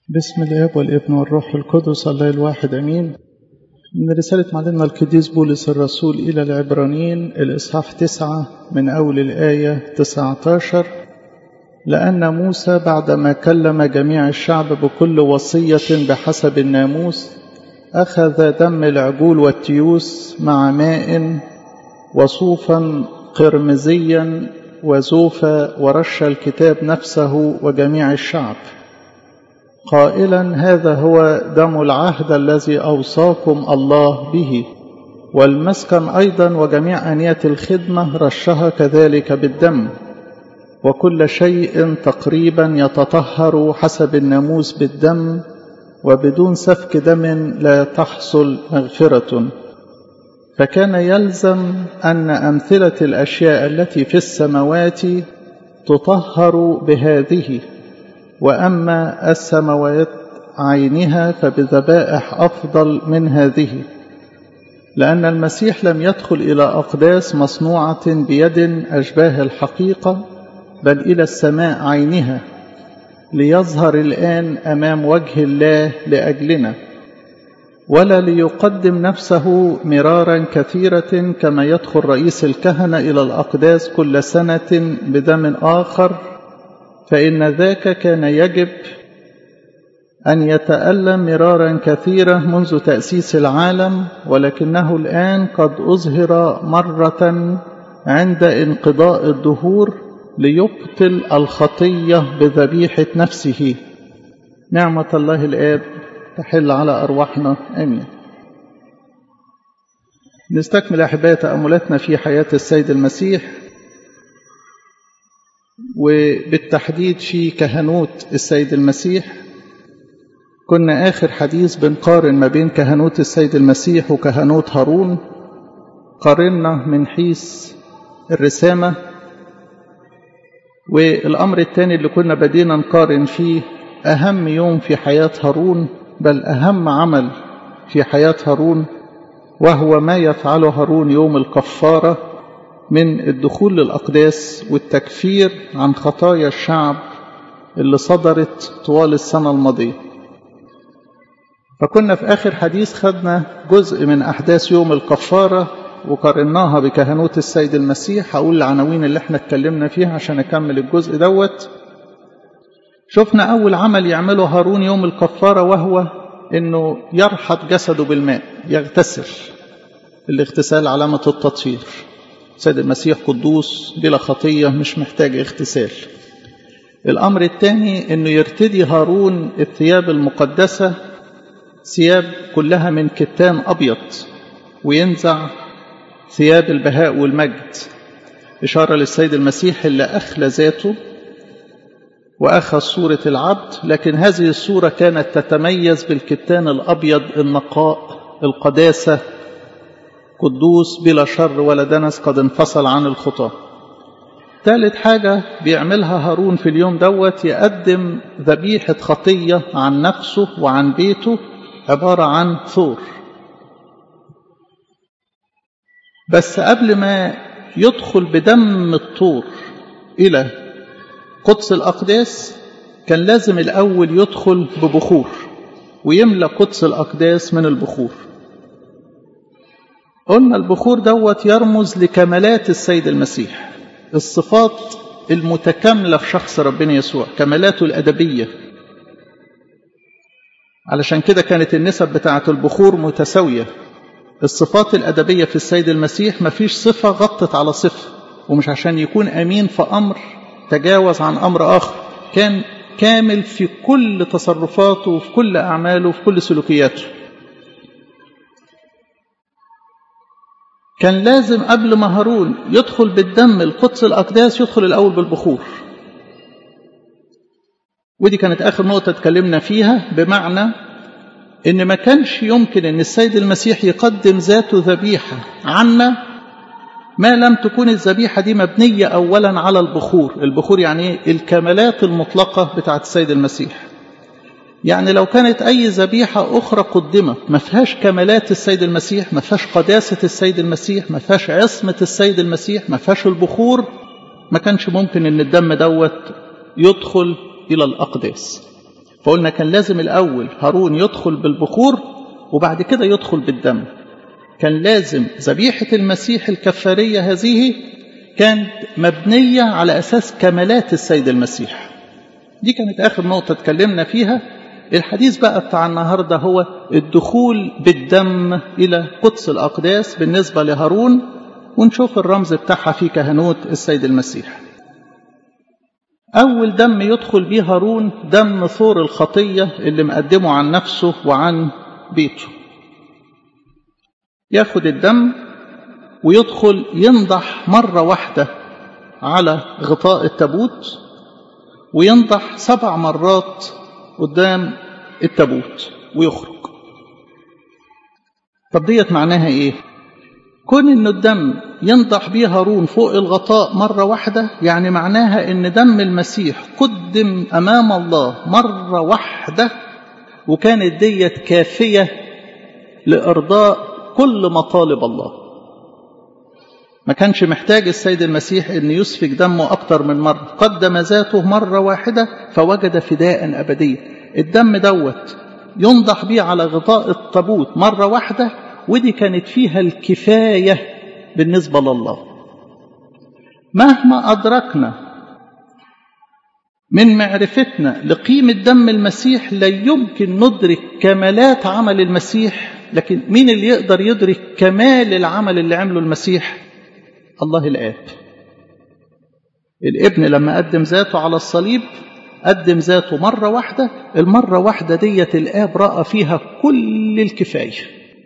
بسم الاب والابن والروح القدس الله الواحد امين من رسالة معلمنا القديس بولس الرسول إلى العبرانيين الإصحاح تسعة من أول الآية تسعة عشر لأن موسى بعدما كلم جميع الشعب بكل وصية بحسب الناموس أخذ دم العجول والتيوس مع ماء وصوفا قرمزيا وزوفا ورش الكتاب نفسه وجميع الشعب قائلا هذا هو دم العهد الذي أوصاكم الله به والمسكن أيضا وجميع أنية الخدمة رشها كذلك بالدم وكل شيء تقريبا يتطهر حسب الناموس بالدم وبدون سفك دم لا تحصل مغفرة فكان يلزم أن أمثلة الأشياء التي في السماوات تطهر بهذه وأما السماوات عينها فبذبائح أفضل من هذه لأن المسيح لم يدخل إلى أقداس مصنوعة بيد أشباه الحقيقة بل إلى السماء عينها ليظهر الآن أمام وجه الله لأجلنا ولا ليقدم نفسه مرارا كثيرة كما يدخل رئيس الكهنة إلى الأقداس كل سنة بدم آخر فإن ذاك كان يجب أن يتألم مرارا كثيرة منذ تأسيس العالم ولكنه الآن قد أظهر مرة عند انقضاء الدهور ليبطل الخطية بذبيحة نفسه نعمة الله الآب تحل على أرواحنا آمين نستكمل أحباء تأملاتنا في حياة السيد المسيح وبالتحديد في كهنوت السيد المسيح كنا آخر حديث بنقارن ما بين كهنوت السيد المسيح وكهنوت هارون قارنا من حيث الرسامة والأمر الثاني اللي كنا بدينا نقارن فيه أهم يوم في حياة هارون بل أهم عمل في حياة هارون وهو ما يفعله هارون يوم الكفارة من الدخول للأقداس والتكفير عن خطايا الشعب اللي صدرت طوال السنة الماضية فكنا في آخر حديث خدنا جزء من أحداث يوم الكفارة وقارناها بكهنوت السيد المسيح هقول العناوين اللي احنا اتكلمنا فيها عشان أكمل الجزء دوت شفنا أول عمل يعمله هارون يوم الكفارة وهو أنه يرحط جسده بالماء يغتسل الاغتسال علامة التطهير سيد المسيح قدوس بلا خطية مش محتاج اغتسال الأمر الثاني أنه يرتدي هارون الثياب المقدسة ثياب كلها من كتان أبيض وينزع ثياب البهاء والمجد إشارة للسيد المسيح اللي أخلى ذاته وأخذ صورة العبد لكن هذه الصورة كانت تتميز بالكتان الأبيض النقاء القداسة قدوس بلا شر ولا دنس قد انفصل عن الخطاة ثالث حاجة بيعملها هارون في اليوم دوت يقدم ذبيحة خطية عن نفسه وعن بيته عبارة عن ثور بس قبل ما يدخل بدم الطور إلى قدس الأقداس كان لازم الأول يدخل ببخور ويملى قدس الأقداس من البخور قلنا البخور دوت يرمز لكمالات السيد المسيح الصفات المتكاملة في شخص ربنا يسوع كمالاته الأدبية علشان كده كانت النسب بتاعة البخور متساوية الصفات الأدبية في السيد المسيح مفيش صفة غطت على صفة ومش عشان يكون أمين في أمر تجاوز عن أمر آخر كان كامل في كل تصرفاته وفي كل أعماله وفي كل سلوكياته كان لازم قبل ما هارون يدخل بالدم القدس الأقداس يدخل الأول بالبخور ودي كانت آخر نقطة اتكلمنا فيها بمعنى إن ما كانش يمكن إن السيد المسيح يقدم ذاته ذبيحة عنا ما لم تكون الذبيحة دي مبنية أولا على البخور البخور يعني الكمالات المطلقة بتاعت السيد المسيح يعني لو كانت أي ذبيحة أخرى قدمت ما فيهاش كمالات السيد المسيح ما فيهاش قداسة السيد المسيح ما فيهاش عصمة السيد المسيح ما فيهاش البخور ما كانش ممكن إن الدم دوت يدخل إلى الأقداس فقلنا كان لازم الأول هارون يدخل بالبخور وبعد كده يدخل بالدم كان لازم ذبيحة المسيح الكفارية هذه كانت مبنية على أساس كمالات السيد المسيح دي كانت آخر نقطة اتكلمنا فيها الحديث بقى بتاع النهاردة هو الدخول بالدم إلى قدس الأقداس بالنسبة لهارون ونشوف الرمز بتاعها في كهنوت السيد المسيح أول دم يدخل بيه هارون دم ثور الخطية اللي مقدمه عن نفسه وعن بيته ياخد الدم ويدخل ينضح مرة واحدة على غطاء التابوت وينضح سبع مرات قدام التابوت ويخرج طب ديت معناها ايه كون ان الدم ينضح بيه هارون فوق الغطاء مرة واحدة يعني معناها ان دم المسيح قدم امام الله مرة واحدة وكانت ديت كافية لارضاء كل مطالب الله ما كانش محتاج السيد المسيح ان يسفك دمه اكتر من مرة قدم ذاته مرة واحدة فوجد فداء ابديا الدم دوت ينضح بيه على غطاء التابوت مرة واحدة ودي كانت فيها الكفاية بالنسبة لله مهما أدركنا من معرفتنا لقيمة دم المسيح لا يمكن ندرك كمالات عمل المسيح لكن مين اللي يقدر يدرك كمال العمل اللي عمله المسيح الله الآب الابن لما قدم ذاته على الصليب قدم ذاته مرة واحدة المرة واحدة ديت الآب رأى فيها كل الكفاية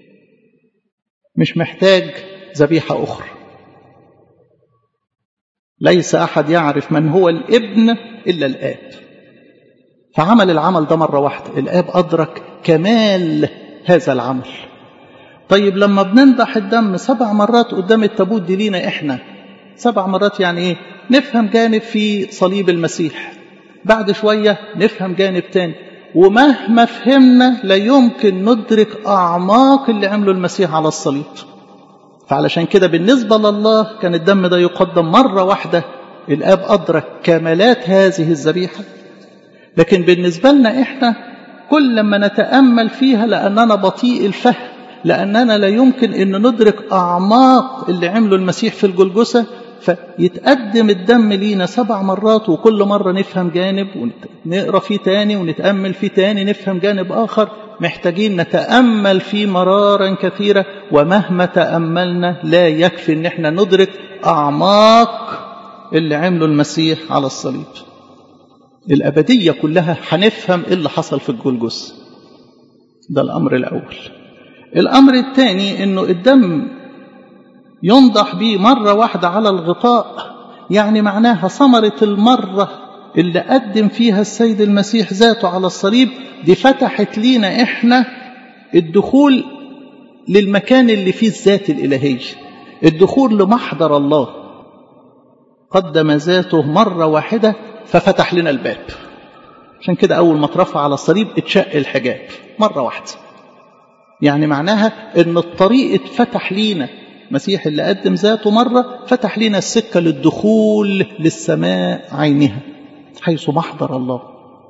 مش محتاج ذبيحة أخرى ليس أحد يعرف من هو الابن إلا الآب فعمل العمل ده مرة واحدة الآب أدرك كمال هذا العمل طيب لما بننضح الدم سبع مرات قدام التابوت دي لينا إحنا سبع مرات يعني إيه نفهم جانب في صليب المسيح بعد شوية نفهم جانب تاني ومهما فهمنا لا يمكن ندرك أعماق اللي عمله المسيح على الصليب فعلشان كده بالنسبة لله كان الدم ده يقدم مرة واحدة الآب أدرك كمالات هذه الذبيحة لكن بالنسبة لنا إحنا كل ما نتأمل فيها لأننا بطيء الفهم لأننا لا يمكن أن ندرك أعماق اللي عمله المسيح في الجلجسة فيتقدم الدم لينا سبع مرات وكل مرة نفهم جانب ونقرأ فيه تاني ونتأمل فيه تاني نفهم جانب آخر محتاجين نتأمل فيه مرارا كثيرة ومهما تأملنا لا يكفي ان احنا ندرك أعماق اللي عمله المسيح على الصليب الأبدية كلها هنفهم إيه اللي حصل في الجلجس ده الأمر الأول الأمر الثاني أنه الدم ينضح به مرة واحدة على الغطاء يعني معناها ثمرة المرة اللي قدم فيها السيد المسيح ذاته على الصليب دي فتحت لينا إحنا الدخول للمكان اللي فيه الذات الإلهية الدخول لمحضر الله قدم ذاته مرة واحدة ففتح لنا الباب عشان كده أول ما اترفع على الصليب اتشق الحجاب مرة واحدة يعني معناها ان الطريق اتفتح لينا مسيح اللي قدم ذاته مرة فتح لنا السكة للدخول للسماء عينها حيث محضر الله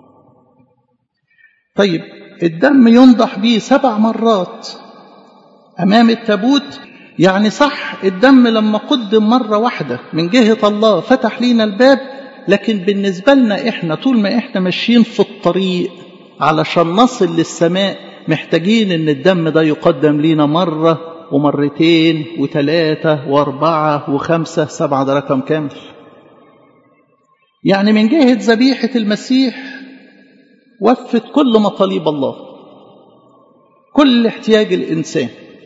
طيب الدم ينضح به سبع مرات أمام التابوت يعني صح الدم لما قدم مرة واحدة من جهة الله فتح لنا الباب لكن بالنسبة لنا إحنا طول ما إحنا ماشيين في الطريق علشان نصل للسماء محتاجين ان الدم ده يقدم لينا مرة ومرتين وثلاثة واربعة وخمسة سبعة ده رقم كامل يعني من جهة ذبيحة المسيح وفت كل مطالب الله كل احتياج الإنسان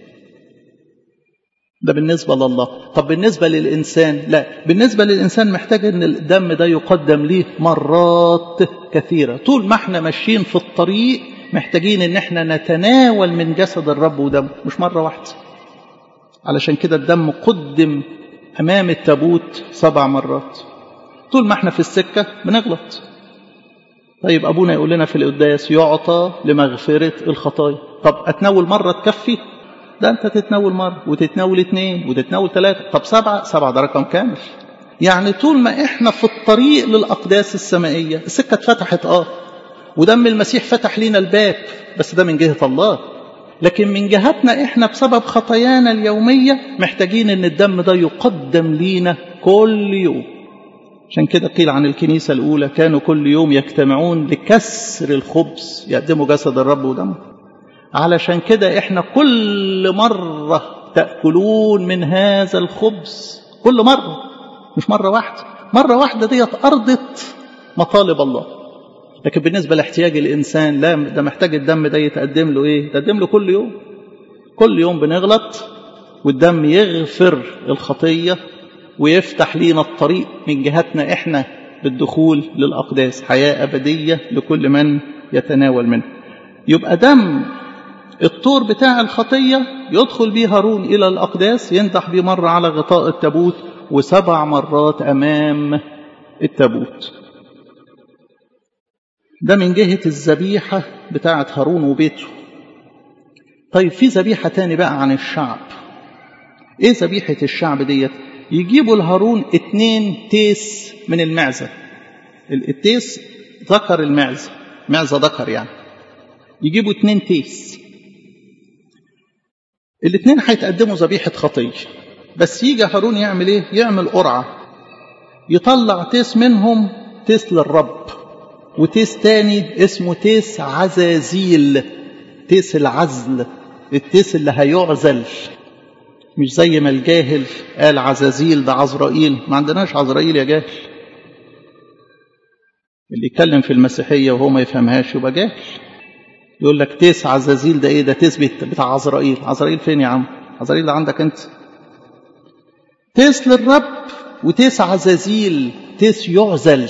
ده بالنسبة لله طب بالنسبة للإنسان لا بالنسبة للإنسان محتاج أن الدم ده يقدم ليه مرات كثيرة طول ما احنا ماشيين في الطريق محتاجين ان احنا نتناول من جسد الرب ودمه مش مرة واحدة علشان كده الدم قدم امام التابوت سبع مرات طول ما احنا في السكة بنغلط طيب ابونا يقول لنا في القداس يعطى لمغفرة الخطايا طب اتناول مرة تكفي ده انت تتناول مرة وتتناول اتنين وتتناول ثلاثة طب سبعة سبعة ده رقم كامل يعني طول ما احنا في الطريق للأقداس السمائية السكة اتفتحت اه ودم المسيح فتح لنا الباب بس ده من جهة الله لكن من جهتنا احنا بسبب خطايانا اليومية محتاجين ان الدم ده يقدم لينا كل يوم عشان كده قيل عن الكنيسة الأولى كانوا كل يوم يجتمعون لكسر الخبز يقدموا جسد الرب ودمه علشان كده احنا كل مرة تأكلون من هذا الخبز كل مرة مش مرة واحدة مرة واحدة ديت أرضت مطالب الله لكن بالنسبة لاحتياج الإنسان لا ده محتاج الدم ده يتقدم له إيه يتقدم له كل يوم كل يوم بنغلط والدم يغفر الخطية ويفتح لينا الطريق من جهتنا إحنا للدخول للأقداس حياة أبدية لكل من يتناول منه يبقى دم الطور بتاع الخطية يدخل بيه هارون إلى الأقداس ينضح بيه مرة على غطاء التابوت وسبع مرات أمام التابوت ده من جهة الذبيحة بتاعة هارون وبيته طيب في ذبيحة تاني بقى عن الشعب ايه ذبيحة الشعب ديت يجيبوا لهارون اتنين تيس من المعزة التيس ذكر المعزة معزة ذكر يعني يجيبوا اتنين تيس الاتنين هيتقدموا ذبيحة خطية بس يجي هارون يعمل ايه يعمل قرعة يطلع تيس منهم تيس للرب وتيس تاني اسمه تيس عزازيل تيس العزل التيس اللي هيعزل مش زي ما الجاهل قال عزازيل ده عزرائيل ما عندناش عزرائيل يا جاهل اللي يتكلم في المسيحية وهو ما يفهمهاش يبقى جاهل يقول لك تيس عزازيل ده ايه ده تيس بتاع عزرائيل عزرائيل فين يا عم عزرائيل ده عندك انت تيس للرب وتيس عزازيل تيس يعزل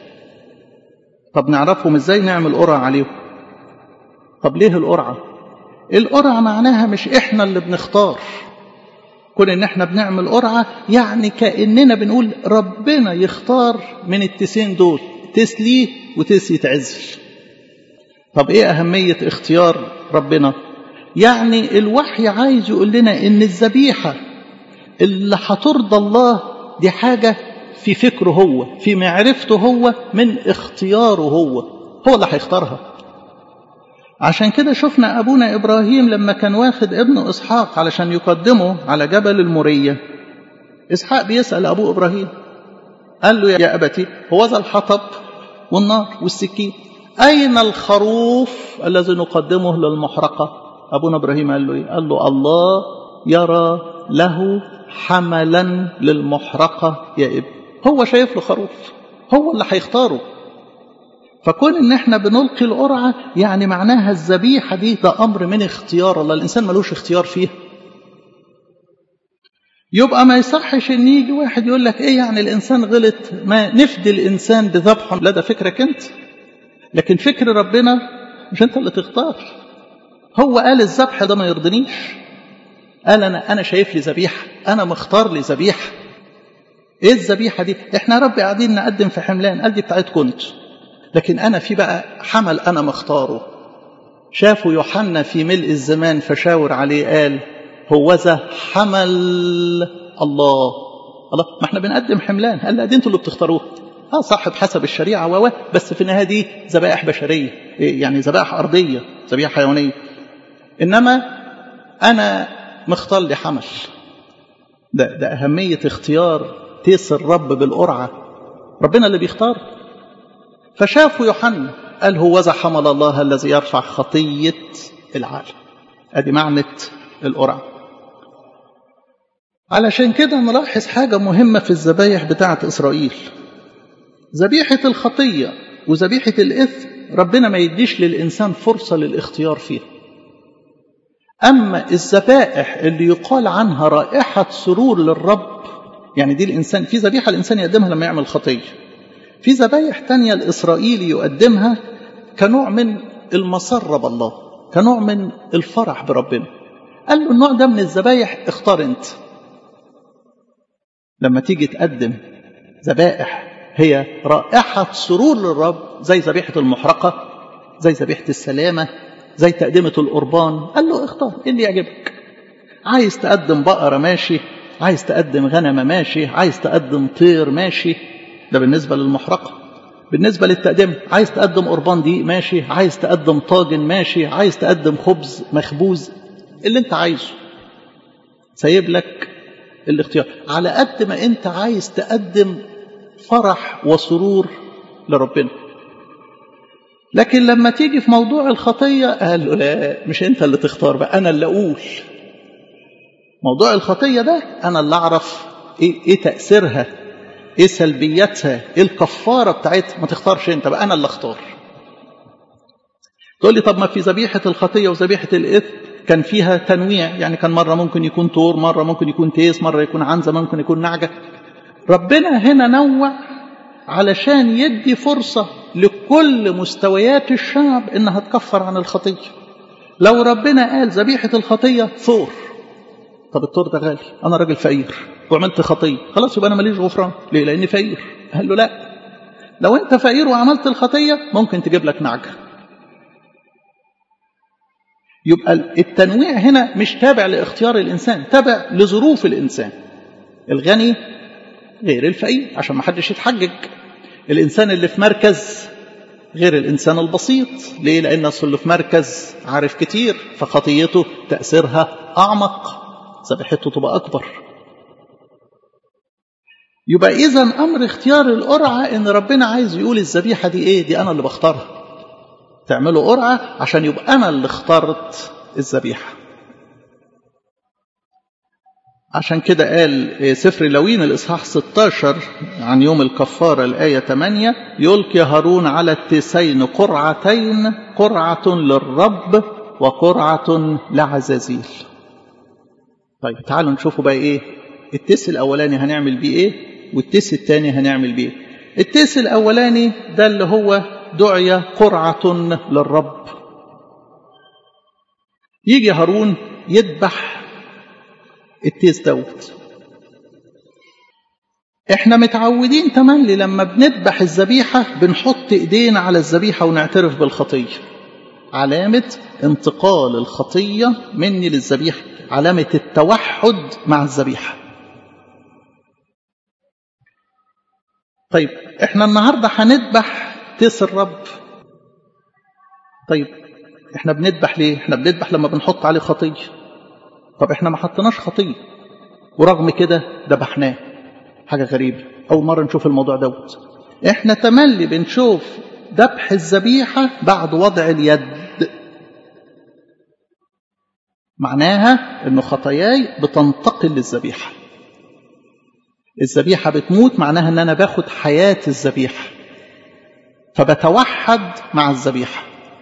طب نعرفهم ازاي نعمل قرعة عليهم طب ليه القرعة القرعة معناها مش احنا اللي بنختار كون ان احنا بنعمل قرعة يعني كأننا بنقول ربنا يختار من التسين دول تس ليه وتس يتعزل طب ايه اهمية اختيار ربنا يعني الوحي عايز يقول لنا ان الذبيحة اللي هترضى الله دي حاجة في فكره هو في معرفته هو من اختياره هو هو اللي هيختارها عشان كده شفنا أبونا إبراهيم لما كان واخد ابنه إسحاق علشان يقدمه على جبل المورية إسحاق بيسأل أبوه إبراهيم قال له يا أبتي هو ذا الحطب والنار والسكين أين الخروف الذي نقدمه للمحرقة أبونا إبراهيم قال له إيه؟ قال له الله يرى له حملا للمحرقة يا ابن هو شايف له خروف هو اللي هيختاره فكون ان احنا بنلقي القرعة يعني معناها الذبيحة دي ده امر من اختيار الله الانسان ملوش اختيار فيه يبقى ما يصحش ان يجي واحد يقول لك ايه يعني الانسان غلط ما نفدي الانسان بذبحه لا ده فكرك انت لكن فكر ربنا مش انت اللي تختار هو قال الذبح ده ما يرضنيش قال انا انا شايف لي ذبيحه انا مختار لي ذبيحه ايه الذبيحه دي احنا يا رب قاعدين نقدم في حملان قال دي بتاعتكم انت لكن انا في بقى حمل انا مختاره شافوا يوحنا في ملء الزمان فشاور عليه قال هوذا حمل الله الله ما احنا بنقدم حملان قال لا دي انتوا اللي بتختاروه اه صاحب حسب الشريعه و بس في النهايه دي ذبائح بشريه يعني ذبائح ارضيه ذبيحه حيوانيه انما انا مختار لي حمل ده ده اهميه اختيار تيس الرب بالقرعه ربنا اللي بيختار فشافوا يوحنا قال هو ذا حمل الله الذي يرفع خطيه العالم ادي معنى القرعه علشان كده نلاحظ حاجة مهمة في الذبايح بتاعة إسرائيل ذبيحة الخطية وذبيحة الإثم ربنا ما يديش للإنسان فرصة للاختيار فيها أما الذبائح اللي يقال عنها رائحة سرور للرب يعني دي الإنسان في ذبيحة الإنسان يقدمها لما يعمل خطية في ذبايح تانية الإسرائيلي يقدمها كنوع من المسرة بالله كنوع من الفرح بربنا قال له النوع ده من الذبايح اختار انت لما تيجي تقدم ذبائح هي رائحة سرور للرب زي ذبيحة المحرقة زي ذبيحة السلامة زي تقدمة القربان قال له اختار ايه اللي يعجبك عايز تقدم بقرة ماشي عايز تقدم غنمة ماشي عايز تقدم طير ماشي ده بالنسبة للمحرقة بالنسبة للتقديم عايز تقدم قربان دي ماشي عايز تقدم طاجن ماشي عايز تقدم خبز مخبوز اللي انت عايزه سايب لك الاختيار على قد ما انت عايز تقدم فرح وسرور لربنا لكن لما تيجي في موضوع الخطية قال له لا مش انت اللي تختار بقى انا اللي اقول موضوع الخطية ده انا اللي اعرف ايه, إيه تأثيرها ايه سلبياتها ايه الكفارة بتاعتها ما تختارش انت بقى انا اللي اختار تقول لي طب ما في ذبيحة الخطية وذبيحة الإثم كان فيها تنويع يعني كان مرة ممكن يكون طور مرة ممكن يكون تيس مرة يكون عنزة ممكن يكون نعجة ربنا هنا نوع علشان يدي فرصة لكل مستويات الشعب انها تكفر عن الخطية لو ربنا قال ذبيحة الخطية ثور طب الثور ده غالي انا راجل فقير وعملت خطية خلاص يبقى انا ماليش غفران ليه لاني فقير قال له لا لو انت فقير وعملت الخطية ممكن تجيب لك نعجة يبقى التنويع هنا مش تابع لاختيار الإنسان تابع لظروف الإنسان الغني غير الفقير عشان ما حدش يتحجج الإنسان اللي في مركز غير الإنسان البسيط ليه؟ لأن أصل اللي في مركز عارف كتير فخطيته تأثيرها أعمق ذبيحته تبقى أكبر يبقى إذا أمر اختيار القرعة إن ربنا عايز يقول الذبيحة دي إيه؟ دي أنا اللي بختارها تعملوا قرعة عشان يبقى أنا اللي اخترت الذبيحة عشان كده قال سفر لوين الإصحاح 16 عن يوم الكفارة الآية 8 يلقي هارون على التسين قرعتين قرعة للرب وقرعة لعزازيل طيب تعالوا نشوفوا بقى إيه التس الأولاني هنعمل بيه إيه والتس الثاني هنعمل بيه التس الأولاني ده اللي هو دعي قرعة للرب يجي هارون يذبح التيس دوت احنا متعودين تملي لما بنذبح الذبيحة بنحط ايدينا على الذبيحة ونعترف بالخطية علامة انتقال الخطية مني للذبيحة علامة التوحد مع الذبيحة طيب احنا النهاردة هنذبح تيس الرب طيب احنا بنذبح ليه احنا بنذبح لما بنحط عليه خطيه طب احنا ما حطيناش خطيه ورغم كده ذبحناه حاجه غريبه اول مره نشوف الموضوع دوت احنا تملي بنشوف ذبح الذبيحه بعد وضع اليد معناها انه خطاياي بتنتقل للذبيحه الذبيحه بتموت معناها ان انا باخد حياه الذبيحه فبتوحد مع الذبيحه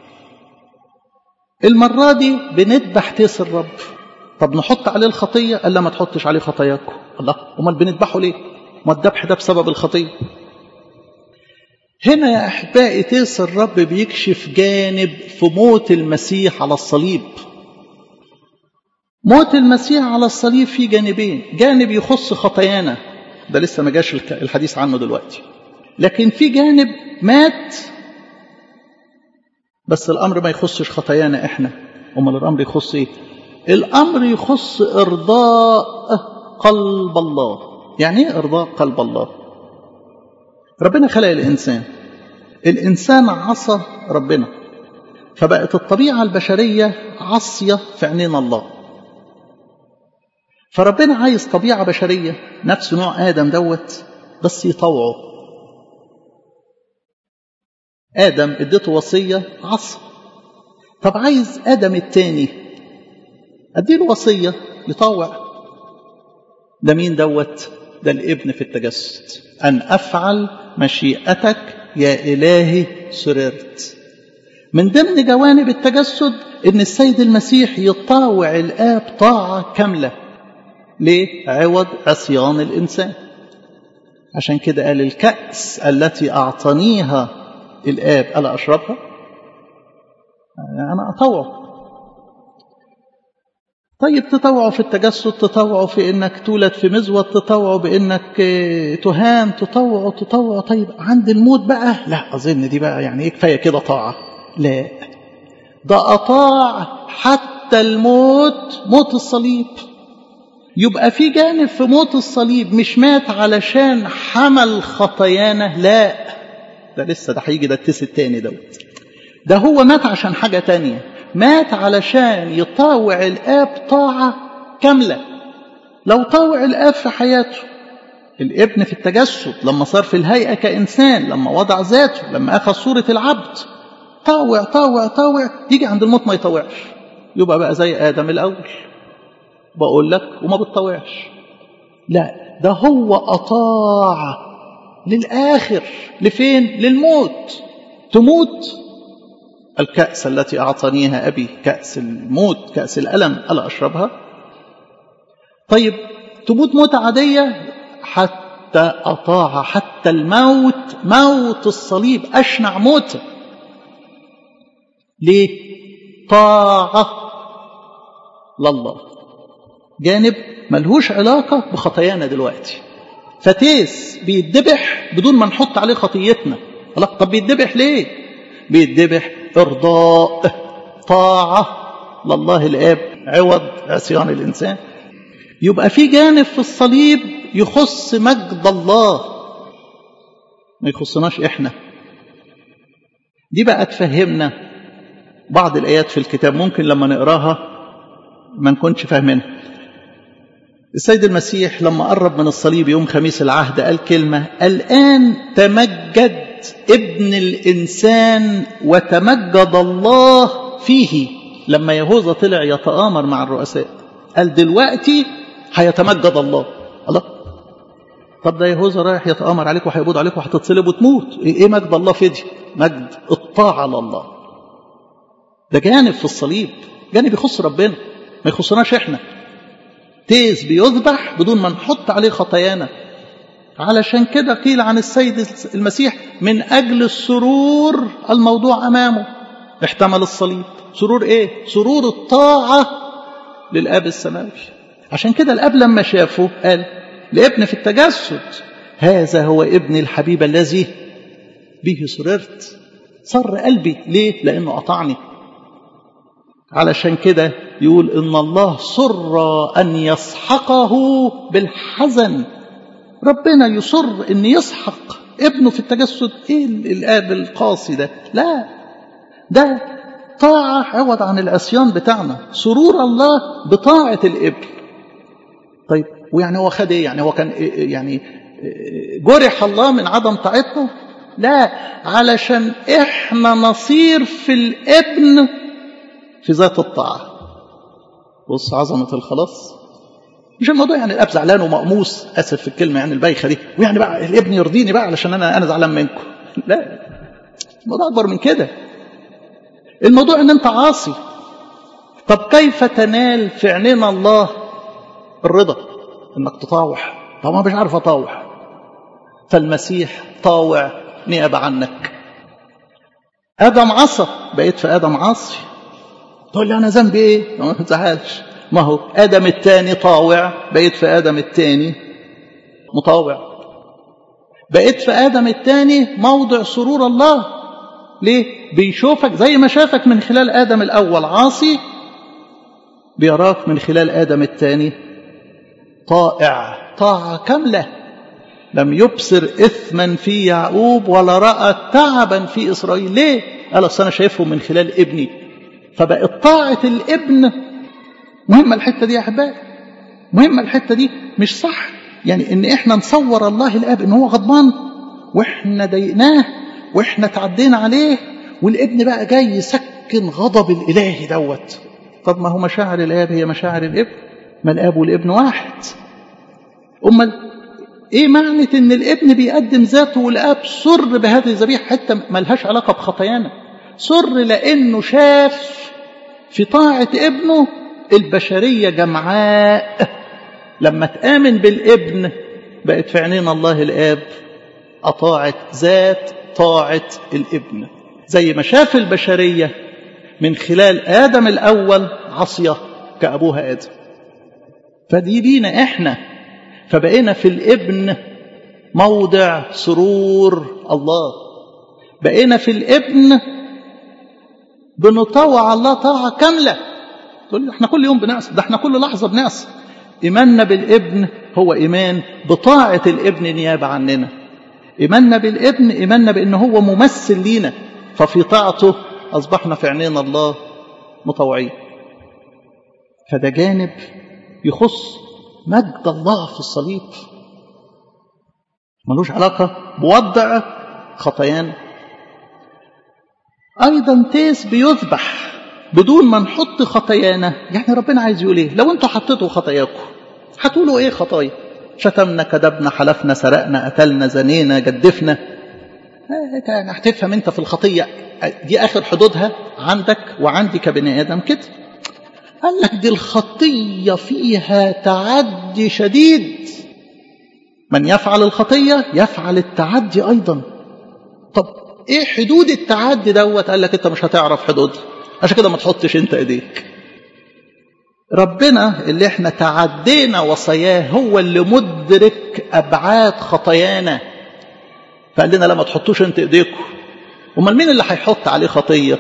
المره دي بنذبح تيس الرب طب نحط عليه الخطيه قال لا ما تحطش عليه خطاياكم الله امال بنذبحه ليه ما الذبح ده بسبب الخطيه هنا يا احبائي تيس الرب بيكشف جانب في موت المسيح على الصليب موت المسيح على الصليب فيه جانبين جانب يخص خطايانا ده لسه ما جاش الحديث عنه دلوقتي لكن في جانب مات بس الامر ما يخصش خطايانا احنا امال الامر يخص ايه الامر يخص ارضاء قلب الله يعني ايه ارضاء قلب الله ربنا خلق الانسان الانسان عصى ربنا فبقت الطبيعه البشريه عصيه في عينين الله فربنا عايز طبيعه بشريه نفس نوع ادم دوت بس يطوعه آدم اديته وصية عصى طب عايز آدم التاني أديله وصية يطوع ده مين دوت ده الابن في التجسد أن أفعل مشيئتك يا إلهي سررت من ضمن جوانب التجسد إن السيد المسيح يطاوع الآب طاعة كاملة ليه؟ عوض عصيان الإنسان عشان كده قال الكأس التي أعطانيها الآب ألا أشربها أنا أطوع طيب تطوعوا في التجسد تطوعوا في انك تولد في مزود تطوعوا بانك تهان تطوعوا تطوعوا طيب عند الموت بقى لا اظن دي بقى يعني ايه كفايه كده طاعه لا ده اطاع حتى الموت موت الصليب يبقى في جانب في موت الصليب مش مات علشان حمل خطايانا لا ده لسه ده هيجي ده التس التاني دوت ده هو مات عشان حاجة تانية مات علشان يطاوع الآب طاعة كاملة لو طاوع الآب في حياته الابن في التجسد لما صار في الهيئة كإنسان لما وضع ذاته لما أخذ صورة العبد طاوع طاوع طاوع يجي عند الموت ما يطوعش يبقى بقى زي آدم الأول بقول لك وما بتطوعش لا ده هو أطاع للآخر لفين للموت تموت الكأس التي أعطانيها أبي كأس الموت كأس الألم ألا أشربها طيب تموت موتة عادية حتى أطاع حتى الموت موت الصليب أشنع موت ليه طاعة لله جانب ملهوش علاقة بخطايانا دلوقتي فتيس بيتذبح بدون ما نحط عليه خطيتنا طب بيتذبح ليه بيتذبح إرضاء طاعة لله الآب عوض عصيان الإنسان يبقى في جانب في الصليب يخص مجد الله ما يخصناش إحنا دي بقى تفهمنا بعض الآيات في الكتاب ممكن لما نقراها ما نكونش فاهمينها السيد المسيح لما قرب من الصليب يوم خميس العهد قال كلمة الآن تمجد ابن الإنسان وتمجد الله فيه لما يهوذا طلع يتآمر مع الرؤساء قال دلوقتي هيتمجد الله الله طب ده يهوذا رايح يتآمر عليك وهيقبض عليك وهتتصلب وتموت ايه مجد الله في دي مجد الطاعة لله ده جانب في الصليب جانب يخص ربنا ما يخصناش احنا تيز بيذبح بدون ما نحط عليه خطايانا علشان كده قيل عن السيد المسيح من أجل السرور الموضوع أمامه احتمل الصليب سرور ايه سرور الطاعة للآب السماوي عشان كده الآب لما شافه قال لابن في التجسد هذا هو ابن الحبيب الذي به سررت صر قلبي ليه لأنه أطعني علشان كده يقول إن الله سر أن يسحقه بالحزن ربنا يصر أن يسحق ابنه في التجسد إيه الآب القاسي ده لا ده طاعة عوض عن العصيان بتاعنا سرور الله بطاعة الابن طيب ويعني هو خد ايه يعني هو كان يعني جرح الله من عدم طاعتنا لا علشان احنا نصير في الابن في ذات الطاعة بص عظمة الخلاص مش الموضوع يعني الاب زعلان ومقموس اسف في الكلمه يعني البايخه دي ويعني بقى الابن يرضيني بقى علشان انا انا زعلان منكم لا الموضوع اكبر من كده الموضوع ان انت عاصي طب كيف تنال في عينين الله الرضا انك تطاوع طب ما مش عارف اطاوع فالمسيح طاوع نيابه عنك ادم عصى بقيت في ادم عاصي تقول لي انا ذنبي ايه ما تزعلش ما هو ادم الثاني طاوع بقيت في ادم الثاني مطاوع بقيت في ادم الثاني موضع سرور الله ليه بيشوفك زي ما شافك من خلال ادم الاول عاصي بيراك من خلال ادم الثاني طائع طاعه كامله لم يبصر اثما في يعقوب ولا راى تعبا في اسرائيل ليه قال اصل انا شايفه من خلال ابني فبقت طاعه الابن مهمه الحته دي يا احبائي مهمه الحته دي مش صح يعني ان احنا نصور الله الاب ان هو غضبان واحنا ضايقناه واحنا تعدينا عليه والابن بقى جاي يسكن غضب الالهي دوت طب ما هو مشاعر الاب هي مشاعر الابن ما الاب والابن واحد امال ايه معنى ان الابن بيقدم ذاته والاب سر بهذه الذبيحه حتى ملهاش علاقه بخطايانا سر لانه شاف في طاعه ابنه البشريه جمعاء لما تامن بالابن بقت في عينين الله الاب اطاعت ذات طاعه الابن زي ما شاف البشريه من خلال ادم الاول عصيه كابوها ادم فدي لينا احنا فبقينا في الابن موضع سرور الله بقينا في الابن بنطوع الله طاعة كاملة تقول لي احنا كل يوم بنعصي ده احنا كل لحظة بنعصي إيماننا بالابن هو إيمان بطاعة الابن نيابة عننا إيماننا بالابن إيماننا بأن هو ممثل لينا ففي طاعته أصبحنا في عينين الله مطوعين فده جانب يخص مجد الله في الصليب ملوش علاقة بوضع خطيان أيضا تيس بيذبح بدون ما نحط خطايانا يعني ربنا عايز يقول ايه لو انتوا حطيتوا خطاياكم هتقولوا ايه خطايا شتمنا كذبنا حلفنا سرقنا قتلنا زنينا جدفنا يعني هتفهم انت في الخطيه دي اخر حدودها عندك وعندي كبني ادم كده قال لك دي الخطيه فيها تعدي شديد من يفعل الخطيه يفعل التعدي ايضا طب ايه حدود التعدي دوت قال لك انت مش هتعرف حدودها عشان كده ما تحطش انت ايديك ربنا اللي احنا تعدينا وصاياه هو اللي مدرك ابعاد خطايانا فقال لنا لا ما تحطوش انت ايديكم امال مين اللي هيحط عليه خطيه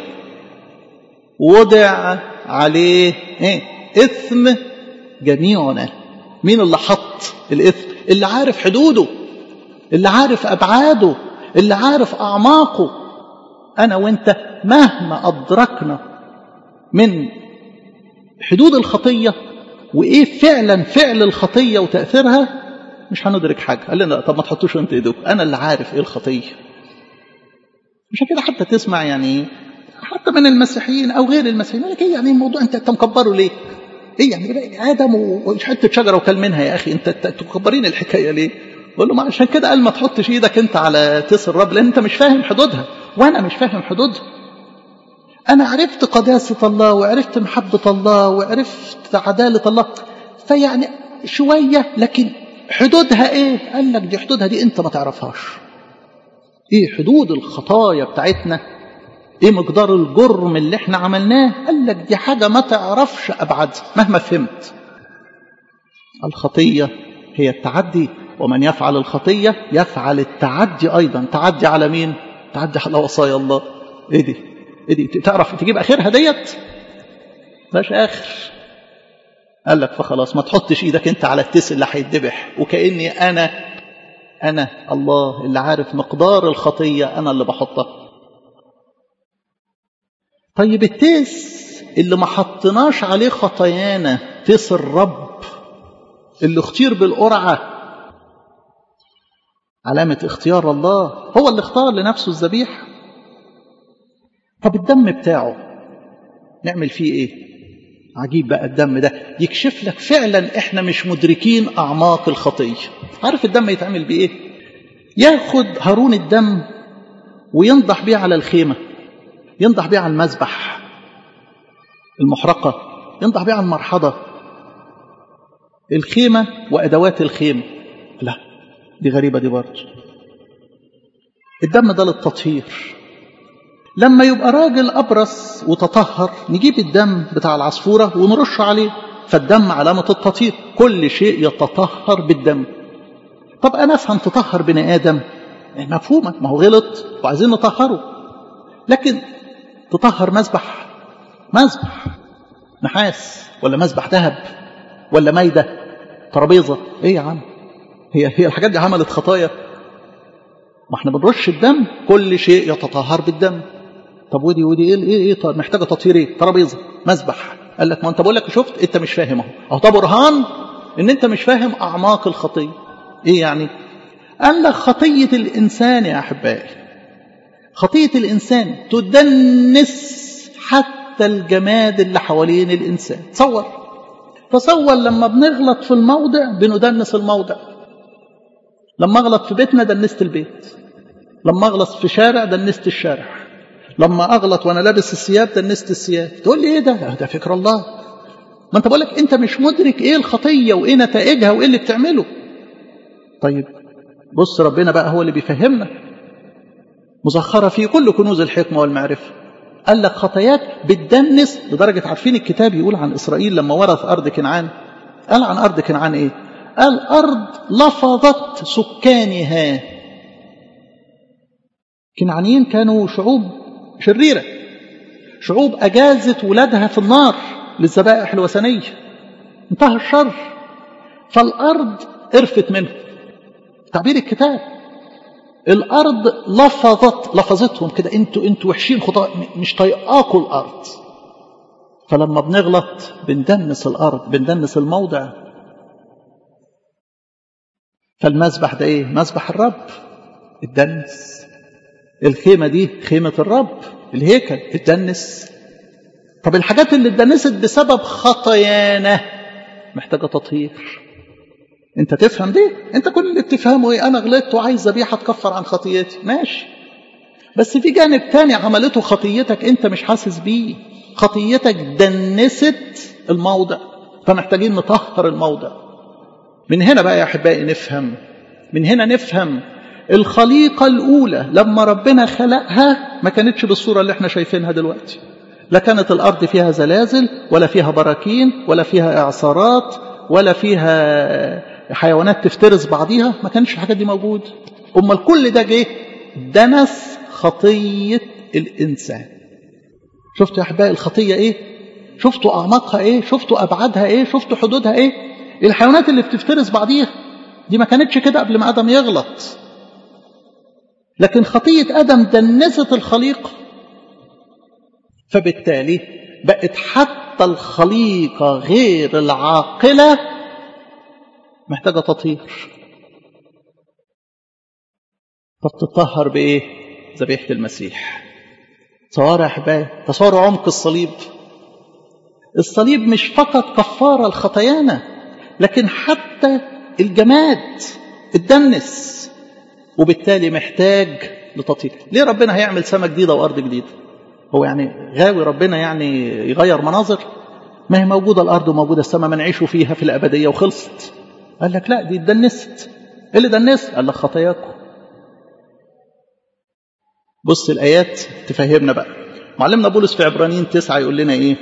وضع عليه ايه اثم جميعنا مين اللي حط الاثم اللي عارف حدوده اللي عارف ابعاده اللي عارف اعماقه انا وانت مهما ادركنا من حدود الخطيه وايه فعلا فعل الخطيه وتاثيرها مش هندرك حاجه قال لنا طب ما تحطوش انت ايديكم انا اللي عارف ايه الخطيه عشان كده حتى تسمع يعني حتى من المسيحيين او غير المسيحيين يقول لك ايه يعني الموضوع انت انت مكبره ليه؟ ايه يعني ادم وحته شجره وكل منها يا اخي انت تكبرين الحكايه ليه؟ بقول له ما عشان كده قال ما تحطش ايدك انت على تيس الرب لان انت مش فاهم حدودها وانا مش فاهم حدودها انا عرفت قداسه الله وعرفت محبه الله وعرفت عداله الله فيعني شويه لكن حدودها ايه قال لك دي حدودها دي انت ما تعرفهاش ايه حدود الخطايا بتاعتنا ايه مقدار الجرم اللي احنا عملناه قال لك دي حاجه ما تعرفش ابعادها مهما فهمت الخطيه هي التعدي ومن يفعل الخطيه يفعل التعدي ايضا تعدي على مين تعدي على وصايا الله ايه دي ايه دي تعرف تجيب اخرها ديت مش اخر قال لك فخلاص ما تحطش ايدك انت على التس اللي هيتذبح وكاني انا انا الله اللي عارف مقدار الخطيه انا اللي بحطها طيب التيس اللي ما حطناش عليه خطايانا تيس الرب اللي اختير بالقرعه علامه اختيار الله هو اللي اختار لنفسه الذبيحه طب الدم بتاعه نعمل فيه ايه عجيب بقى الدم ده يكشف لك فعلا احنا مش مدركين اعماق الخطيه عارف الدم يتعمل بايه ياخد هارون الدم وينضح بيه على الخيمه ينضح بيه على المذبح المحرقه ينضح بيه على المرحضه الخيمه وادوات الخيمه لا دي غريبه دي برضه الدم ده للتطهير لما يبقى راجل أبرص وتطهر نجيب الدم بتاع العصفورة ونرش عليه فالدم علامة التطهير كل شيء يتطهر بالدم طب أنا أفهم تطهر بني آدم مفهومة ما هو غلط وعايزين نطهره لكن تطهر مذبح مذبح نحاس ولا مذبح ذهب ولا مايدة ترابيزة ايه يا عم هي هي الحاجات دي عملت خطايا ما احنا بنرش الدم كل شيء يتطهر بالدم طب ودي ودي ايه ايه, إيه طب محتاجه تطهير ايه ترابيزه مذبح قال لك ما انت بقول لك شفت انت مش فاهم اهو اهو ده برهان ان انت مش فاهم اعماق الخطيه ايه يعني قال لك خطيه الانسان يا احبائي خطيه الانسان تدنس حتى الجماد اللي حوالين الانسان تصور تصور لما بنغلط في الموضع بندنس الموضع لما اغلط في بيتنا دنست البيت لما اغلط في شارع دنست الشارع لما اغلط وانا لابس الثياب دنست الثياب تقول لي ايه ده ده فكر الله ما انت بقولك انت مش مدرك ايه الخطيه وايه نتائجها وايه اللي بتعمله طيب بص ربنا بقى هو اللي بيفهمنا مزخرة في كل كنوز الحكمة والمعرفة قال لك خطاياك بتدنس لدرجة عارفين الكتاب يقول عن إسرائيل لما ورث أرض كنعان قال عن أرض كنعان إيه الأرض لفظت سكانها كنعانيين كانوا شعوب شريرة شعوب أجازت ولادها في النار للذبائح الوثنية انتهى الشر فالأرض قرفت منه تعبير الكتاب الارض لفظت لفظتهم كده انتوا انتوا وحشين خطاء مش طايقاكوا الارض فلما بنغلط بندنس الارض بندنس الموضع فالمسبح ده ايه مسبح الرب الدنس الخيمة دي خيمة الرب الهيكل اتدنس طب الحاجات اللي اتدنست بسبب خطايانا محتاجة تطهير انت تفهم دي انت كل اللي بتفهمه ايه انا غلطت وعايز ذبيحة تكفر عن خطيتي ماشي بس في جانب تاني عملته خطيتك انت مش حاسس بيه خطيتك دنست الموضع فمحتاجين نطهر الموضع من هنا بقى يا احبائي نفهم من هنا نفهم الخليقة الأولى لما ربنا خلقها ما كانتش بالصورة اللي احنا شايفينها دلوقتي لا كانت الأرض فيها زلازل ولا فيها براكين ولا فيها إعصارات ولا فيها حيوانات تفترس بعضيها ما كانش الحاجات دي موجودة أمال كل ده جه دنس خطية الإنسان شفتوا يا أحبائي الخطية إيه شفتوا أعماقها إيه شفتوا أبعادها إيه شفتوا حدودها إيه الحيوانات اللي بتفترس بعضيها دي ما كانتش كده قبل ما آدم يغلط لكن خطية آدم دنست الخليقة فبالتالي بقت حتى الخليقة غير العاقلة محتاجة تطهير فبتطهر بإيه؟ ذبيحة المسيح تصور يا أحبائي تصوروا عمق الصليب الصليب مش فقط كفارة لخطايانا لكن حتى الجماد اتدنس وبالتالي محتاج لتطهير ليه ربنا هيعمل سماء جديدة وأرض جديدة هو يعني غاوي ربنا يعني يغير مناظر ما هي موجودة الأرض وموجودة السماء ما نعيشوا فيها في الأبدية وخلصت قال لك لا دي اتدنست ايه اللي دنست قال لك خطاياكم بص الآيات تفهمنا بقى معلمنا بولس في عبرانيين تسعة يقول لنا إيه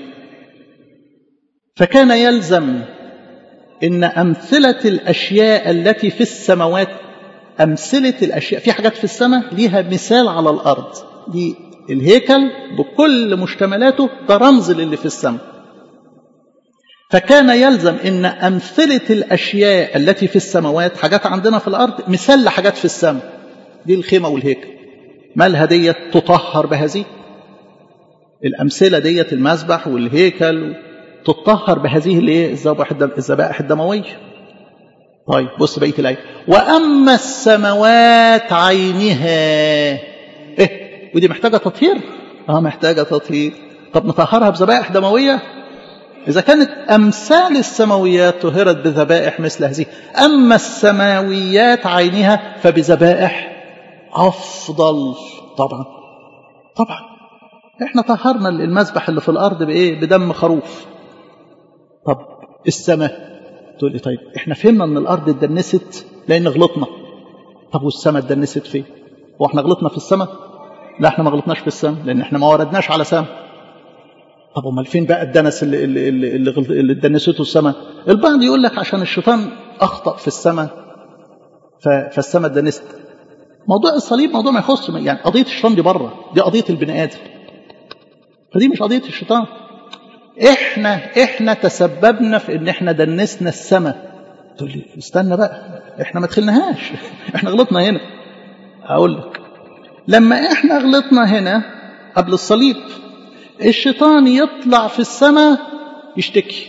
فكان يلزم إن أمثلة الأشياء التي في السماوات أمثلة الأشياء في حاجات في السماء ليها مثال على الأرض دي الهيكل بكل مشتملاته ده رمز للي في السماء فكان يلزم ان امثله الاشياء التي في السماوات حاجات عندنا في الارض مثال لحاجات في السماء دي الخيمه والهيكل مالها ديت تطهر بهذه الامثله ديت المسبح والهيكل تطهر بهذه الايه الذبائح الدمويه طيب بص بقيه الايه واما السماوات عينها ايه ودي محتاجه تطهير اه محتاجه تطهير طب نطهرها بذبائح دمويه إذا كانت أمثال السماويات طهرت بذبائح مثل هذه أما السماويات عينها فبذبائح أفضل طبعا طبعا احنا طهرنا المذبح اللي في الأرض بإيه بدم خروف طب السماء تقول لي طيب احنا فهمنا ان الأرض اتدنست لأن غلطنا طب والسماء اتدنست فين هو احنا غلطنا في السماء لا احنا ما غلطناش في السماء لأن احنا ما وردناش على سماء طب امال فين بقى الدنس اللي اللي اللي, اللي اتدنسته السماء البعض يقول لك عشان الشيطان اخطا في السماء فالسماء اتدنست موضوع الصليب موضوع ما يخص يعني قضيه الشيطان دي بره دي قضيه البني ادم فدي مش قضيه الشيطان احنا احنا تسببنا في ان احنا دنسنا السماء تقول لي استنى بقى احنا ما دخلناهاش احنا غلطنا هنا اقول لك لما احنا غلطنا هنا قبل الصليب الشيطان يطلع في السماء يشتكي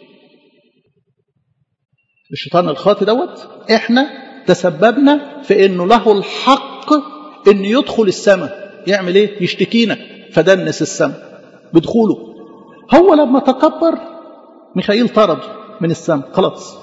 الشيطان الخاطي دوت احنا تسببنا في انه له الحق انه يدخل السماء يعمل ايه يشتكينا فدنس السماء بدخوله هو لما تكبر ميخائيل طرد من السماء خلاص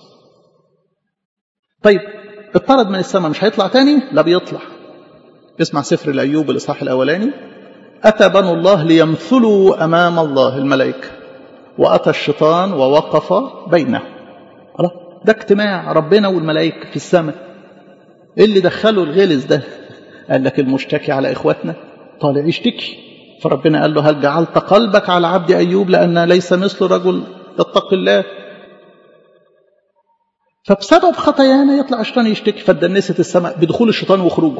طيب اتطرد من السماء مش هيطلع تاني لا بيطلع اسمع سفر الايوب الاصحاح الاولاني أتى بنو الله ليمثلوا أمام الله الملائكة وأتى الشيطان ووقف بينهم ده اجتماع ربنا والملائكة في السماء إيه اللي دخلوا الغلس ده قال لك المشتكي على إخواتنا طالع يشتكي فربنا قال له هل جعلت قلبك على عبد أيوب لأن ليس مثل رجل يتقي الله فبسبب خطايانا يطلع الشيطان يشتكي فدنست السماء بدخول الشيطان وخروجه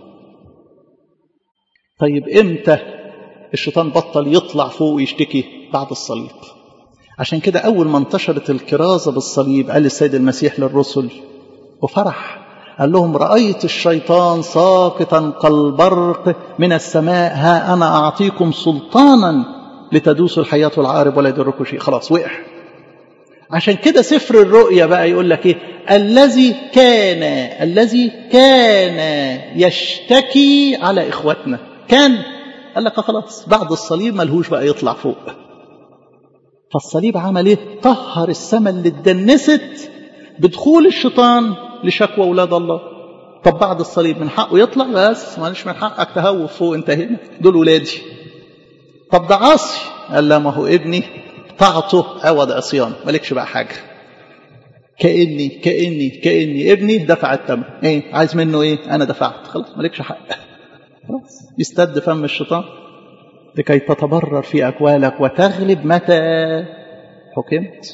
طيب امتى الشيطان بطل يطلع فوق ويشتكي بعد الصليب عشان كده اول ما انتشرت الكرازه بالصليب قال السيد المسيح للرسل وفرح قال لهم رأيت الشيطان ساقطا كالبرق من السماء ها أنا أعطيكم سلطانا لتدوسوا الحياة والعارب ولا يضركم شيء خلاص وقع عشان كده سفر الرؤيا بقى يقول لك ايه الذي كان الذي كان يشتكي على اخواتنا كان قال لك خلاص بعد الصليب ملهوش بقى يطلع فوق فالصليب عمل ايه طهر السماء اللي اتدنست بدخول الشيطان لشكوى اولاد الله طب بعد الصليب من حقه يطلع بس ماليش من حقك تهوف فوق انت هنا دول ولادي طب ده عاصي قال لا ما هو ابني طاعته عوض عصيان مالكش بقى حاجه كاني كاني كاني ابني دفع الثمن ايه عايز منه ايه انا دفعت خلاص مالكش حق خلاص يستد فم الشيطان لكي تتبرر في اقوالك وتغلب متى حكمت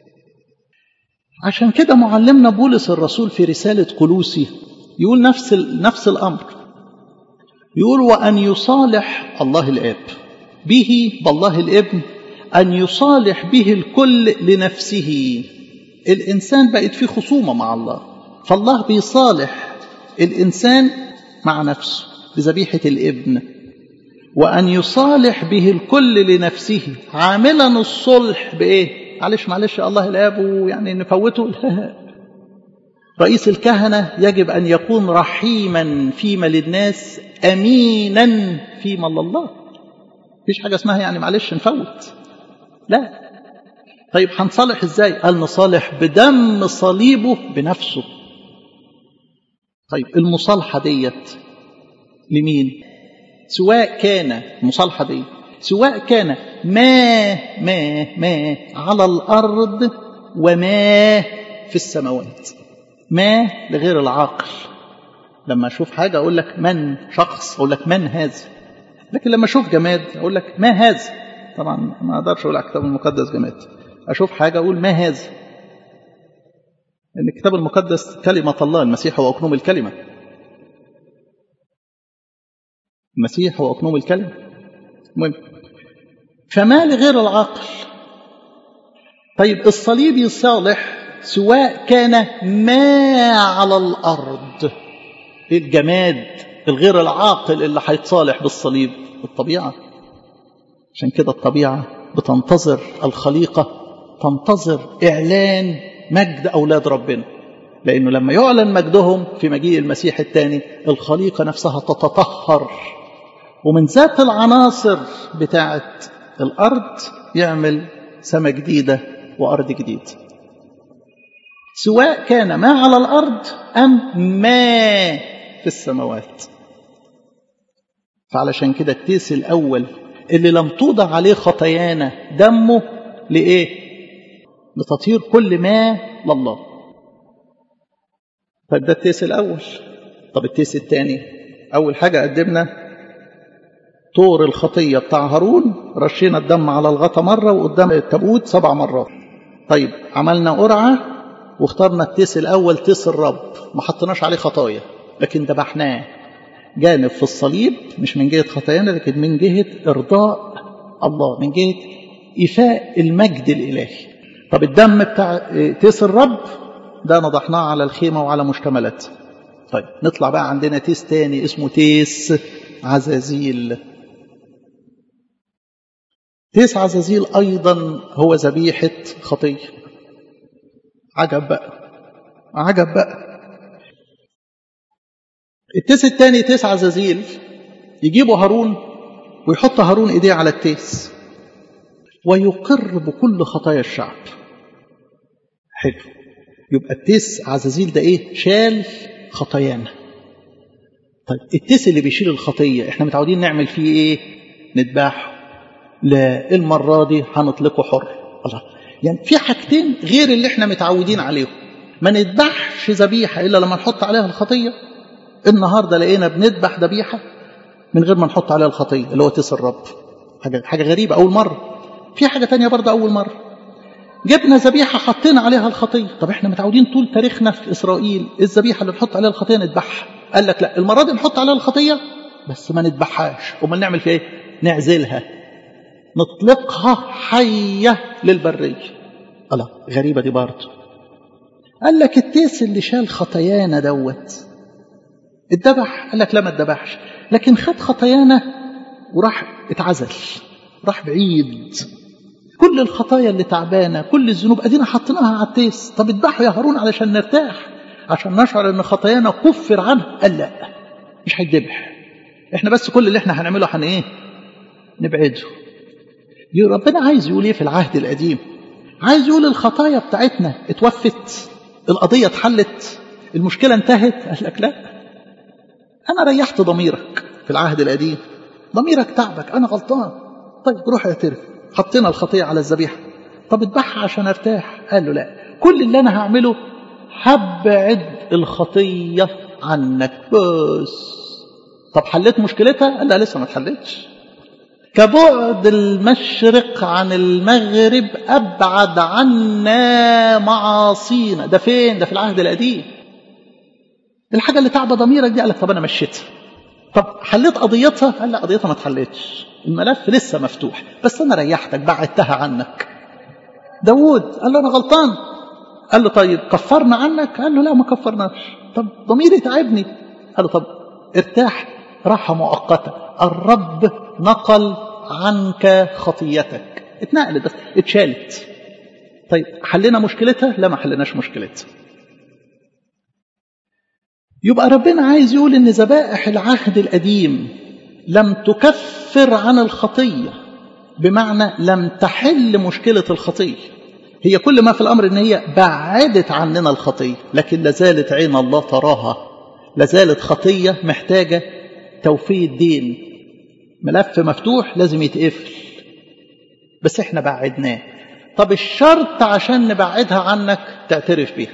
عشان كده معلمنا بولس الرسول في رساله كلوسي يقول نفس نفس الامر يقول وان يصالح الله الاب به بالله الابن أن يصالح به الكل لنفسه الإنسان بقت فيه خصومة مع الله فالله بيصالح الإنسان مع نفسه بذبيحة الابن وأن يصالح به الكل لنفسه عاملا الصلح بإيه معلش معلش الله الآب يعني نفوته لا رئيس الكهنة يجب أن يكون رحيما فيما للناس أمينا فيما لله مفيش حاجة اسمها يعني معلش نفوت لا طيب هنصالح ازاي قال نصالح بدم صليبه بنفسه طيب المصالحة ديت لمين سواء كان المصالحة دي سواء كان ما ما ما على الأرض وما في السماوات ما لغير العاقل لما أشوف حاجة أقول لك من شخص أقول لك من هذا لكن لما أشوف جماد أقول لك ما هذا طبعا ما أقدرش أقول على الكتاب المقدس جماد أشوف حاجة أقول ما هذا لأن الكتاب المقدس كلمة الله المسيح هو أكنوم الكلمة المسيح هو أكنوم الكلمة المهم فما لغير العقل طيب الصليب يصالح سواء كان ما على الأرض الجماد الغير العاقل اللي هيتصالح بالصليب الطبيعة عشان كده الطبيعة بتنتظر الخليقة تنتظر إعلان مجد أولاد ربنا لأنه لما يعلن مجدهم في مجيء المسيح الثاني الخليقة نفسها تتطهر ومن ذات العناصر بتاعة الأرض يعمل سماء جديدة وأرض جديدة سواء كان ما على الأرض أم ما في السماوات فعلشان كده التيس الأول اللي لم توضع عليه خطايانا دمه لإيه؟ لتطهير كل ما لله فده التيس الأول طب التيس الثاني أول حاجة قدمنا طور الخطية بتاع هارون رشينا الدم على الغطا مرة وقدام التابوت سبع مرات طيب عملنا قرعة واخترنا التيس الأول تيس الرب ما حطيناش عليه خطايا لكن ذبحناه جانب في الصليب مش من جهة خطايانا لكن من جهة إرضاء الله من جهة إيفاء المجد الإلهي طب الدم بتاع تيس الرب ده نضحناه على الخيمة وعلى مشتملاتها طيب نطلع بقى عندنا تيس تاني اسمه تيس عزازيل تيس عزازيل أيضا هو ذبيحة خطية عجب بقى عجب بقى التيس الثاني تيس عزازيل يجيبوا هارون ويحط هارون ايديه على التيس ويقر بكل خطايا الشعب حلو يبقى التيس عزازيل ده ايه شال خطايانا طيب التيس اللي بيشيل الخطية احنا متعودين نعمل فيه ايه نذبحه لا المرة دي هنطلقه حر الله يعني في حاجتين غير اللي احنا متعودين عليهم ما نذبحش ذبيحة إلا لما نحط عليها الخطية النهاردة لقينا بنذبح ذبيحة من غير ما نحط عليها الخطية اللي هو تيس الرب حاجة, حاجة غريبة أول مرة في حاجة تانية برضه أول مرة جبنا ذبيحة حطينا عليها الخطية طب احنا متعودين طول تاريخنا في إسرائيل الذبيحة اللي نحط عليها الخطية نذبحها قال لك لا المرة دي نحط عليها الخطية بس ما نذبحهاش امال نعمل فيها ايه نعزلها نطلقها حية للبرية الله غريبة دي برضه قال لك التيس اللي شال خطايانا دوت اتذبح قال لك لا ما اتذبحش لكن خد خطايانا وراح اتعزل راح بعيد كل الخطايا اللي تعبانه كل الذنوب ادينا حطيناها على التيس طب اذبحوا يا هارون علشان نرتاح عشان نشعر ان خطايانا كفر عنها قال لا مش هيتذبح احنا بس كل اللي احنا هنعمله هن ايه نبعده ربنا عايز يقول ايه في العهد القديم عايز يقول الخطايا بتاعتنا اتوفت القضيه اتحلت المشكله انتهت قال لك لا انا ريحت ضميرك في العهد القديم ضميرك تعبك انا غلطان طيب روح اعترف حطينا الخطيه على الذبيحه طب اذبحها عشان ارتاح قال له لا كل اللي انا هعمله هبعد الخطيه عنك بس طب حليت مشكلتها قال لا لسه ما اتحلتش كبعد المشرق عن المغرب ابعد عنا معاصينا ده فين ده في العهد القديم الحاجه اللي تعبى ضميرك دي قال لك طب انا مشيتها طب حليت قضيتها قال لا قضيتها ما اتحلتش الملف لسه مفتوح بس انا ريحتك بعدتها عنك داوود قال له انا غلطان قال له طيب كفرنا عنك قال له لا ما كفرناش طب ضميري تعبني قال له طب ارتاح راحة مؤقتة الرب نقل عنك خطيتك اتنقلت بس اتشالت طيب حلنا مشكلتها لا ما حلناش مشكلتها يبقى ربنا عايز يقول ان ذبائح العهد القديم لم تكفر عن الخطيه بمعنى لم تحل مشكله الخطيه هي كل ما في الامر ان هي بعدت عننا الخطيه لكن لازالت عين الله تراها لازالت خطيه محتاجه توفيه دين ملف مفتوح لازم يتقفل بس احنا بعدناه طب الشرط عشان نبعدها عنك تعترف بيها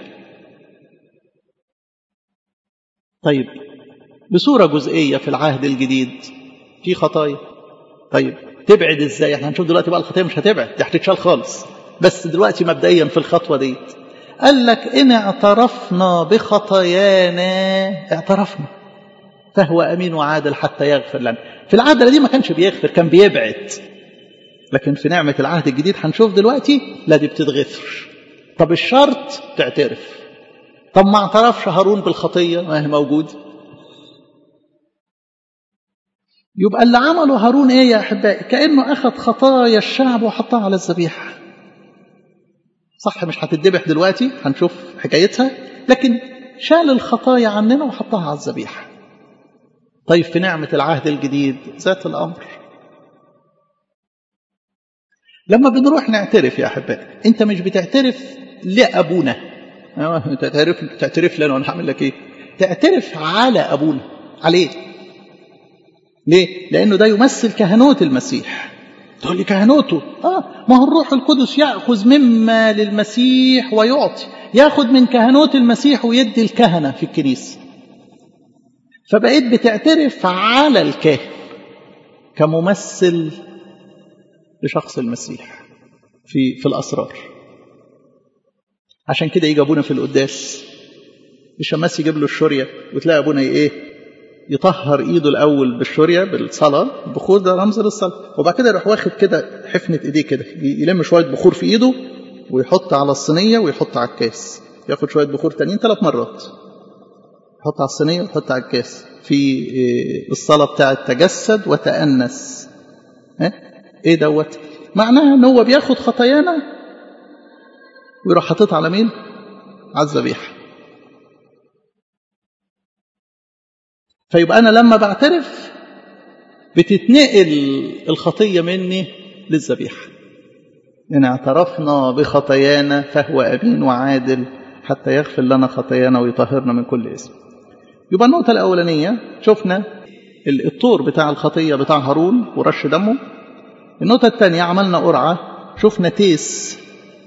طيب بصورة جزئية في العهد الجديد في خطايا طيب تبعد ازاي احنا هنشوف دلوقتي بقى الخطايا مش هتبعد دي هتتشال خالص بس دلوقتي مبدئيا في الخطوة دي قال لك إن اعترفنا بخطايانا اعترفنا فهو أمين وعادل حتى يغفر لنا في العهد دي ما كانش بيغفر كان بيبعد لكن في نعمة العهد الجديد هنشوف دلوقتي لا دي بتتغفر طب الشرط تعترف طب ما اعترفش هارون بالخطية ما هي موجود يبقى اللي عمله هارون ايه يا احبائي كانه اخذ خطايا الشعب وحطها على الذبيحه صح مش هتتذبح دلوقتي هنشوف حكايتها لكن شال الخطايا عننا وحطها على الذبيحه طيب في نعمه العهد الجديد ذات الامر لما بنروح نعترف يا احبائي انت مش بتعترف لابونا تعترف تعترف لنا وانا هعمل لك ايه تعترف على ابونا عليه ليه لانه ده يمثل كهنوت المسيح تقول لي كهنوته اه ما هو الروح القدس ياخذ مما للمسيح ويعطي ياخذ من كهنوت المسيح ويدي الكهنه في الكنيسه فبقيت بتعترف على الكاهن كممثل لشخص المسيح في في الاسرار عشان كده يجي ابونا في القداس الشماس يجيب له الشوريه وتلاقي ابونا ايه يطهر ايده الاول بالشوريه بالصلاه البخور ده رمز للصلاه وبعد كده يروح واخد كده حفنه ايديه كده يلم شويه بخور في ايده ويحط على الصينيه ويحط على الكاس ياخد شويه بخور تانيين ثلاث مرات يحط على الصينيه ويحط على الكاس في الصلاه بتاعه تجسد وتأنس ها ايه دوت معناها ان هو بياخد خطايانا ويروح حاططها على مين على الذبيحه فيبقى أنا لما بعترف بتتنقل الخطية مني للذبيحة إن اعترفنا بخطايانا فهو أمين وعادل حتى يغفر لنا خطايانا ويطهرنا من كل اسم يبقى النقطة الأولانية شفنا الطور بتاع الخطية بتاع هارون ورش دمه النقطة الثانية عملنا قرعة شفنا تيس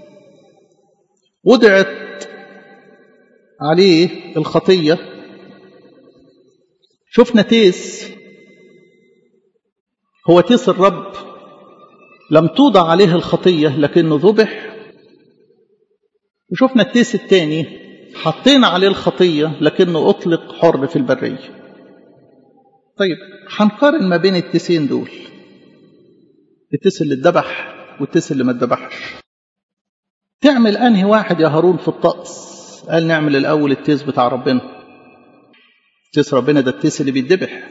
وضعت عليه الخطية شفنا تيس هو تيس الرب لم توضع عليه الخطية لكنه ذبح وشفنا التيس الثاني حطينا عليه الخطية لكنه أطلق حر في البرية طيب هنقارن ما بين التيسين دول التيس اللي اتذبح والتيس اللي ما اتذبحش تعمل أنهي واحد يا هارون في الطقس قال نعمل الأول التيس بتاع ربنا تيس ربنا ده التيس اللي بيتذبح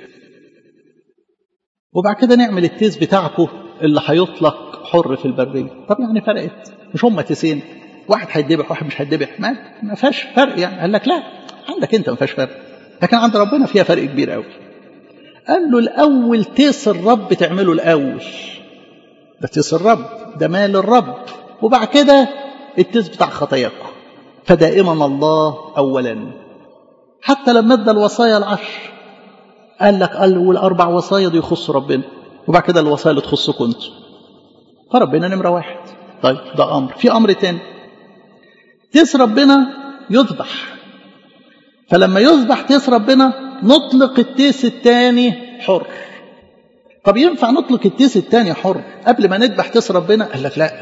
وبعد كده نعمل التيس بتاعكم اللي هيطلق حر في البرية طب يعني فرقت مش هم تيسين واحد هيتذبح واحد مش هيتذبح ما ما فيهاش فرق يعني قال لك لا عندك انت ما فيهاش فرق لكن عند ربنا فيها فرق كبير قوي قال له الاول تيس الرب تعمله الاول ده تيس الرب ده مال الرب وبعد كده التيس بتاع خطاياكم فدائما الله اولا حتى لما ادى الوصايا العشر قال لك قال والاربع وصايا دي يخص ربنا وبعد كده الوصايا اللي تخصكم انتم فربنا نمره واحد طيب ده امر في امر تاني تيس ربنا يذبح فلما يذبح تيس ربنا نطلق التيس الثاني حر طب ينفع نطلق التيس الثاني حر قبل ما نذبح تيس ربنا قال لك لا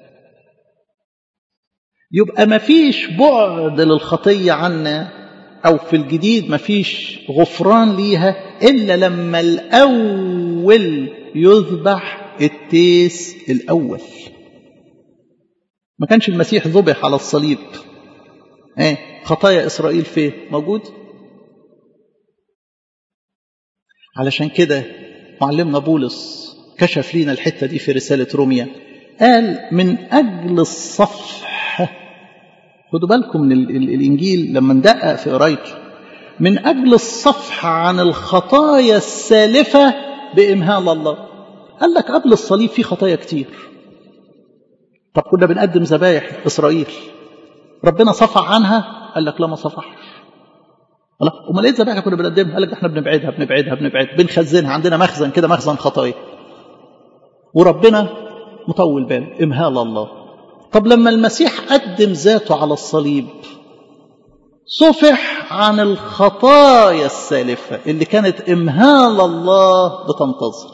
يبقى ما فيش بعد للخطية عنا أو في الجديد ما فيش غفران ليها إلا لما الأول يذبح التيس الأول ما كانش المسيح ذبح على الصليب ايه خطايا إسرائيل فين موجود علشان كده معلمنا بولس كشف لينا الحتة دي في رسالة روميا قال من أجل الصفح خدوا بالكم من الإنجيل لما ندقق في قرايته من أجل الصفح عن الخطايا السالفة بإمهال الله قال لك قبل الصليب في خطايا كتير طب كنا بنقدم ذبايح إسرائيل ربنا صفح عنها قال لك لا ما صفحش الله امال ايه الذبائح كنا بنقدمها قال لك احنا بنبعدها بنبعدها بنبعدها بنخزنها عندنا مخزن كده مخزن خطايا وربنا مطول بال امهال الله طب لما المسيح قدم ذاته على الصليب صفح عن الخطايا السالفة اللي كانت إمهال الله بتنتظر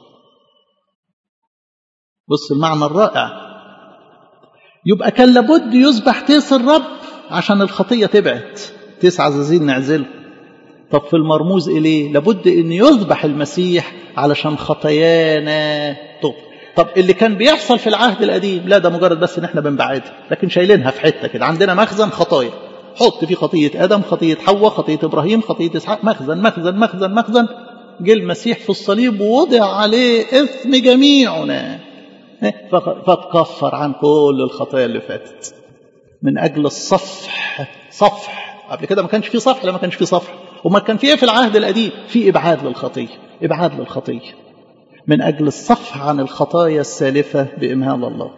بص المعنى الرائع يبقى كان لابد يذبح تيس الرب عشان الخطية تبعد تيس عزازين نعزله طب في المرموز إليه لابد أن يذبح المسيح علشان خطايانا طب طب اللي كان بيحصل في العهد القديم لا ده مجرد بس ان احنا بنبعدها لكن شايلينها في حته كده عندنا مخزن خطايا حط فيه خطيه ادم خطيه حواء خطيه ابراهيم خطيه اسحاق مخزن مخزن مخزن مخزن جه المسيح في الصليب ووضع عليه اثم جميعنا فتكفر عن كل الخطايا اللي فاتت من اجل الصفح صفح قبل كده ما كانش في صفح لا ما كانش في صفح وما كان في ايه في العهد القديم في ابعاد للخطيه ابعاد للخطيه من أجل الصفح عن الخطايا السالفة بإمهال الله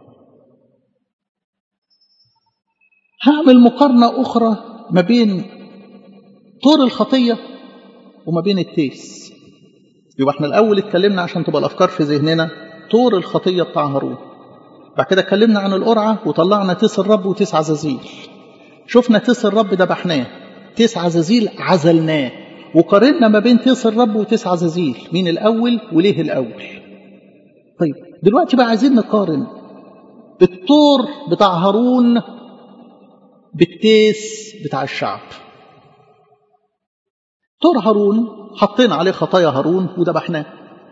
هعمل مقارنة أخرى ما بين طور الخطية وما بين التيس يبقى احنا الأول اتكلمنا عشان تبقى الأفكار في ذهننا طور الخطية بتاع هارون بعد كده اتكلمنا عن القرعة وطلعنا تيس الرب وتيس عزازيل شفنا تيس الرب ذبحناه تيس عزازيل عزلناه وقارنا ما بين تيس الرب وتيس عزازيل مين الأول وليه الأول طيب دلوقتي بقى عايزين نقارن الطور بتاع هارون بالتيس بتاع الشعب طور هارون حطينا عليه خطايا هارون وذبحناه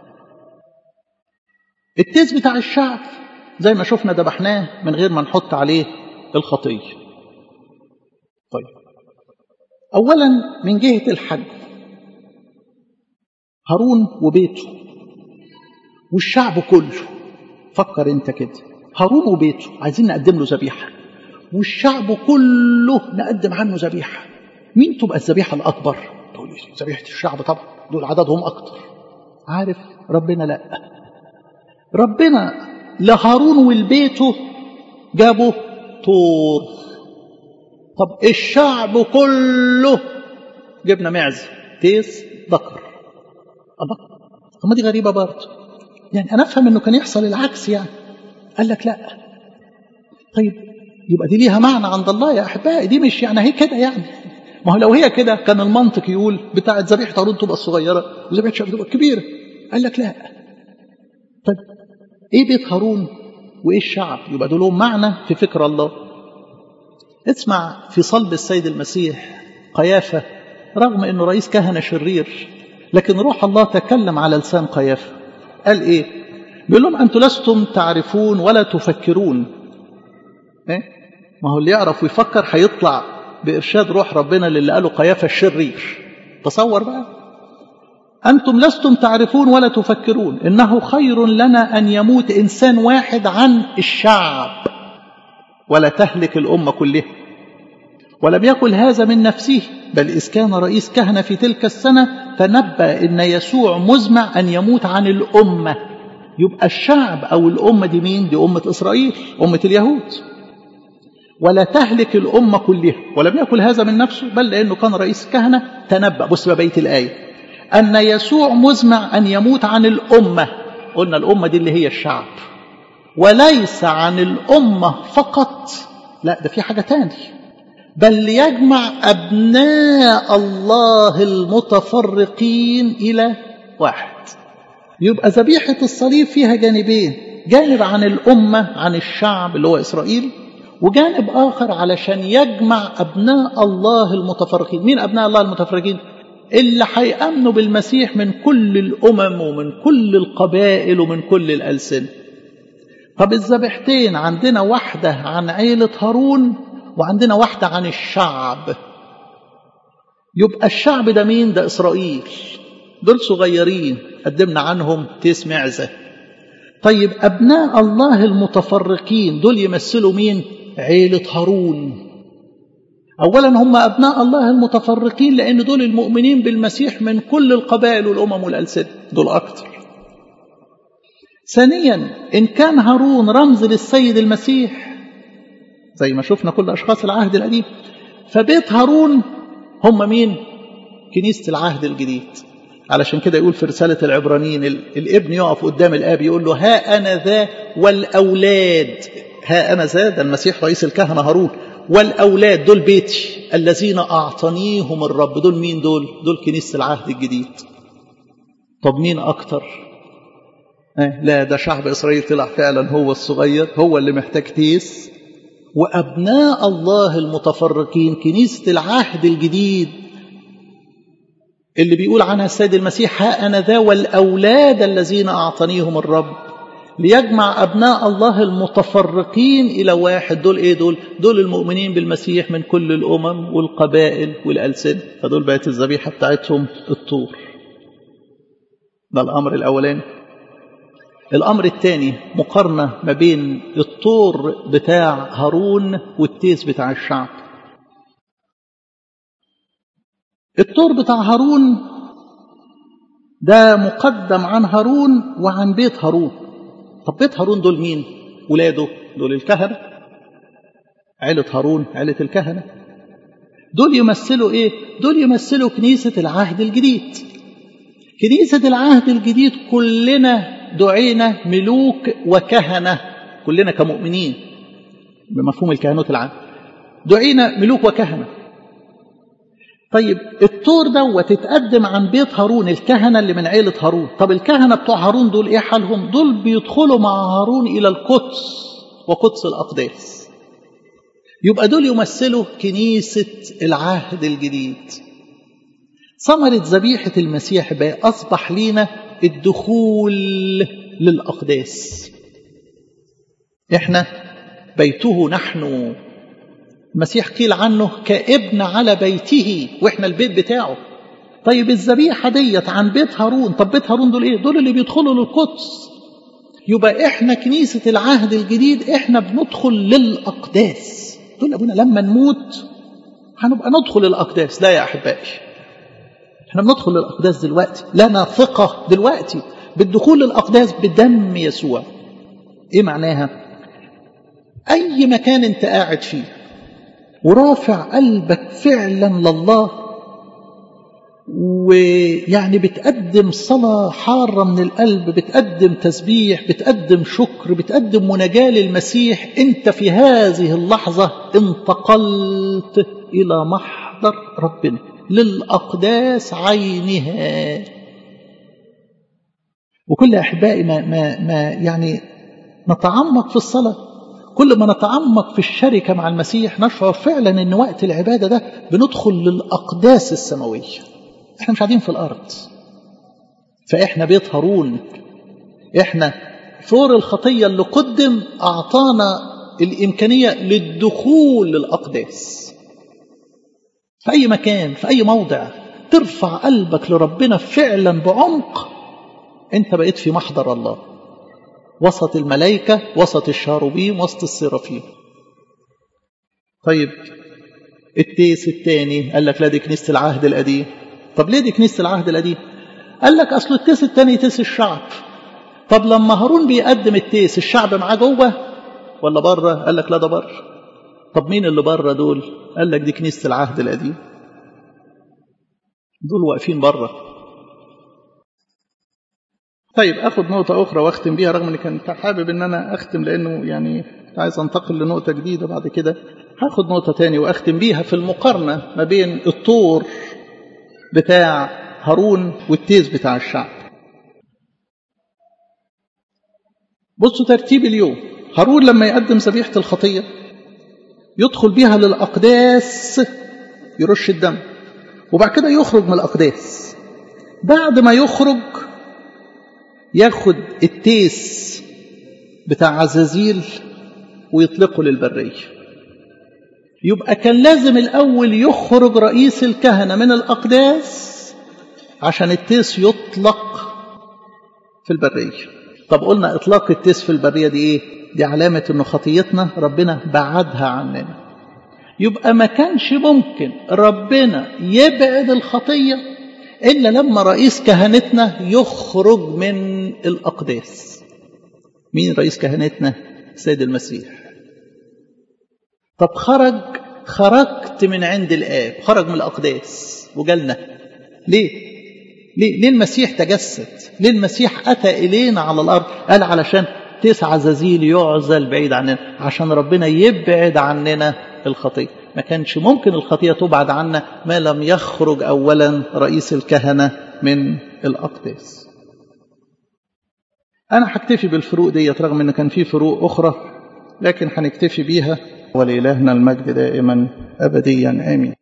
التيس بتاع الشعب زي ما شفنا ذبحناه من غير ما نحط عليه الخطيه طيب اولا من جهه الحج هارون وبيته والشعب كله فكر انت كده هارون وبيته عايزين نقدم له ذبيحه والشعب كله نقدم عنه ذبيحه مين تبقى الذبيحه الاكبر تقول ذبيحه الشعب طبعا دول عددهم اكتر عارف ربنا لا ربنا لهارون ولبيته جابوا طور طب الشعب كله جبنا معز تيس ذكر الله طب ما دي غريبة برضه يعني أنا أفهم إنه كان يحصل العكس يعني قال لك لا طيب يبقى دي ليها معنى عند الله يا أحبائي دي مش يعني هي كده يعني ما هو لو هي كده كان المنطق يقول بتاعة ذبيحة هارون تبقى الصغيرة وذبيحة الشعب تبقى الكبيرة قال لك لا طيب إيه بيت هارون وإيه الشعب يبقى دول لهم معنى في فكر الله اسمع في صلب السيد المسيح قيافة رغم أنه رئيس كهنة شرير لكن روح الله تكلم على لسان قيافة قال إيه بيقول لهم أنتم لستم تعرفون ولا تفكرون إيه؟ ما هو اللي يعرف ويفكر هيطلع بإرشاد روح ربنا للي قاله قيافة الشرير تصور بقى أنتم لستم تعرفون ولا تفكرون إنه خير لنا أن يموت إنسان واحد عن الشعب ولا تهلك الأمة كلها ولم يكن هذا من نفسه بل إذ كان رئيس كهنة في تلك السنة تنبأ إن يسوع مزمع أن يموت عن الأمة يبقى الشعب أو الأمة دي مين؟ دي أمة إسرائيل أمة اليهود ولا تهلك الأمة كلها ولم يكن هذا من نفسه بل لأنه كان رئيس كهنة تنبأ بص بقى بيت الآية أن يسوع مزمع أن يموت عن الأمة قلنا الأمة دي اللي هي الشعب وليس عن الأمة فقط لا ده في حاجة تانية بل ليجمع أبناء الله المتفرقين إلى واحد يبقى ذبيحة الصليب فيها جانبين جانب عن الأمة عن الشعب اللي هو إسرائيل وجانب آخر علشان يجمع أبناء الله المتفرقين مين أبناء الله المتفرقين اللي هيأمنوا بالمسيح من كل الأمم ومن كل القبائل ومن كل الألسنة طب الذبيحتين عندنا واحدة عن عيلة هارون وعندنا واحدة عن الشعب يبقى الشعب ده مين ده إسرائيل دول صغيرين قدمنا عنهم تيس معزة طيب أبناء الله المتفرقين دول يمثلوا مين عيلة هارون أولا هم أبناء الله المتفرقين لأن دول المؤمنين بالمسيح من كل القبائل والأمم والألسنة دول أكتر ثانيا إن كان هارون رمز للسيد المسيح زي ما شفنا كل أشخاص العهد القديم فبيت هارون هم مين كنيسة العهد الجديد علشان كده يقول في رسالة العبرانيين الابن يقف قدام الآب يقول له ها أنا ذا والأولاد ها أنا ذا ده المسيح رئيس الكهنة هارون والأولاد دول بيتي الذين أعطانيهم الرب دول مين دول دول كنيسة العهد الجديد طب مين أكتر آه لا ده شعب إسرائيل طلع فعلا هو الصغير هو اللي محتاج تيس وأبناء الله المتفرقين كنيسة العهد الجديد اللي بيقول عنها السيد المسيح ها أنا ذا والأولاد الذين أعطانيهم الرب ليجمع أبناء الله المتفرقين إلى واحد دول إيه دول دول المؤمنين بالمسيح من كل الأمم والقبائل والألسنة فدول بقت الذبيحة بتاعتهم الطور ده الأمر الأولاني الأمر الثاني مقارنة ما بين الطور بتاع هارون والتيس بتاع الشعب الطور بتاع هارون ده مقدم عن هارون وعن بيت هارون طب بيت هارون دول مين ولاده دول الكهنة عيلة هارون عيلة الكهنة دول يمثلوا ايه دول يمثلوا كنيسة العهد الجديد كنيسة العهد الجديد كلنا دعينا ملوك وكهنة كلنا كمؤمنين بمفهوم الكهنوت العام دعينا ملوك وكهنة طيب الطور دوت اتقدم عن بيت هارون الكهنة اللي من عيلة هارون طب الكهنة بتوع هارون دول ايه حالهم دول بيدخلوا مع هارون إلى القدس وقدس الأقداس يبقى دول يمثلوا كنيسة العهد الجديد ثمرة ذبيحة المسيح بقى أصبح لينا الدخول للأقداس احنا بيته نحن المسيح قيل عنه كابن على بيته واحنا البيت بتاعه طيب الذبيحه ديت عن بيت هارون طب بيت هارون دول ايه دول اللي بيدخلوا للقدس يبقى احنا كنيسه العهد الجديد احنا بندخل للاقداس تقول ابونا لما نموت هنبقى ندخل الاقداس لا يا احبائي احنا بندخل للاقداس دلوقتي لنا ثقه دلوقتي بالدخول للاقداس بدم يسوع ايه معناها اي مكان انت قاعد فيه ورافع قلبك فعلا لله ويعني بتقدم صلاة حارة من القلب بتقدم تسبيح بتقدم شكر بتقدم مناجاة للمسيح انت في هذه اللحظة انتقلت إلى محضر ربنا للأقداس عينها وكل أحبائي ما, ما, ما يعني نتعمق في الصلاة كل ما نتعمق في الشركة مع المسيح نشعر فعلا ان وقت العبادة ده بندخل للأقداس السماوية احنا مش قاعدين في الأرض فإحنا بيت هارون إحنا ثور الخطية اللي قدم أعطانا الإمكانية للدخول للأقداس في أي مكان في أي موضع ترفع قلبك لربنا فعلا بعمق أنت بقيت في محضر الله وسط الملائكة وسط الشاروبيم وسط السرافيم طيب التيس الثاني قال لك لا دي كنيسة العهد القديم طب ليه دي كنيسة العهد القديم قال لك أصل التيس الثاني تيس الشعب طب لما هارون بيقدم التيس الشعب معاه جوه ولا بره قال لك لا ده بره طب مين اللي بره دول قال لك دي كنيسة العهد القديم دول واقفين بره طيب اخد نقطة أخرى واختم بيها رغم اني كنت حابب ان انا اختم لانه يعني عايز انتقل لنقطة جديدة بعد كده هاخد نقطة تاني واختم بيها في المقارنة ما بين الطور بتاع هارون والتيز بتاع الشعب بصوا ترتيب اليوم هارون لما يقدم ذبيحة الخطية يدخل بيها للأقداس يرش الدم وبعد كده يخرج من الأقداس بعد ما يخرج ياخد التيس بتاع عزازيل ويطلقه للبرية يبقى كان لازم الأول يخرج رئيس الكهنة من الأقداس عشان التيس يطلق في البرية طب قلنا إطلاق التيس في البرية دي إيه؟ دي علامة إنه خطيتنا ربنا بعدها عننا يبقى ما كانش ممكن ربنا يبعد الخطية إلا لما رئيس كهنتنا يخرج من الأقداس مين رئيس كهنتنا؟ سيد المسيح طب خرج خرجت من عند الآب خرج من الأقداس وجالنا ليه؟ ليه؟ ليه المسيح تجسد؟ ليه المسيح أتى إلينا على الأرض؟ قال علشان تسعة زازيل يعزل بعيد عننا عشان ربنا يبعد عننا الخطية ما كانش ممكن الخطية تبعد عنا ما لم يخرج أولا رئيس الكهنة من الأقداس أنا هكتفي بالفروق ديت رغم أن كان في فروق أخرى لكن هنكتفي بيها ولإلهنا المجد دائما أبديا آمين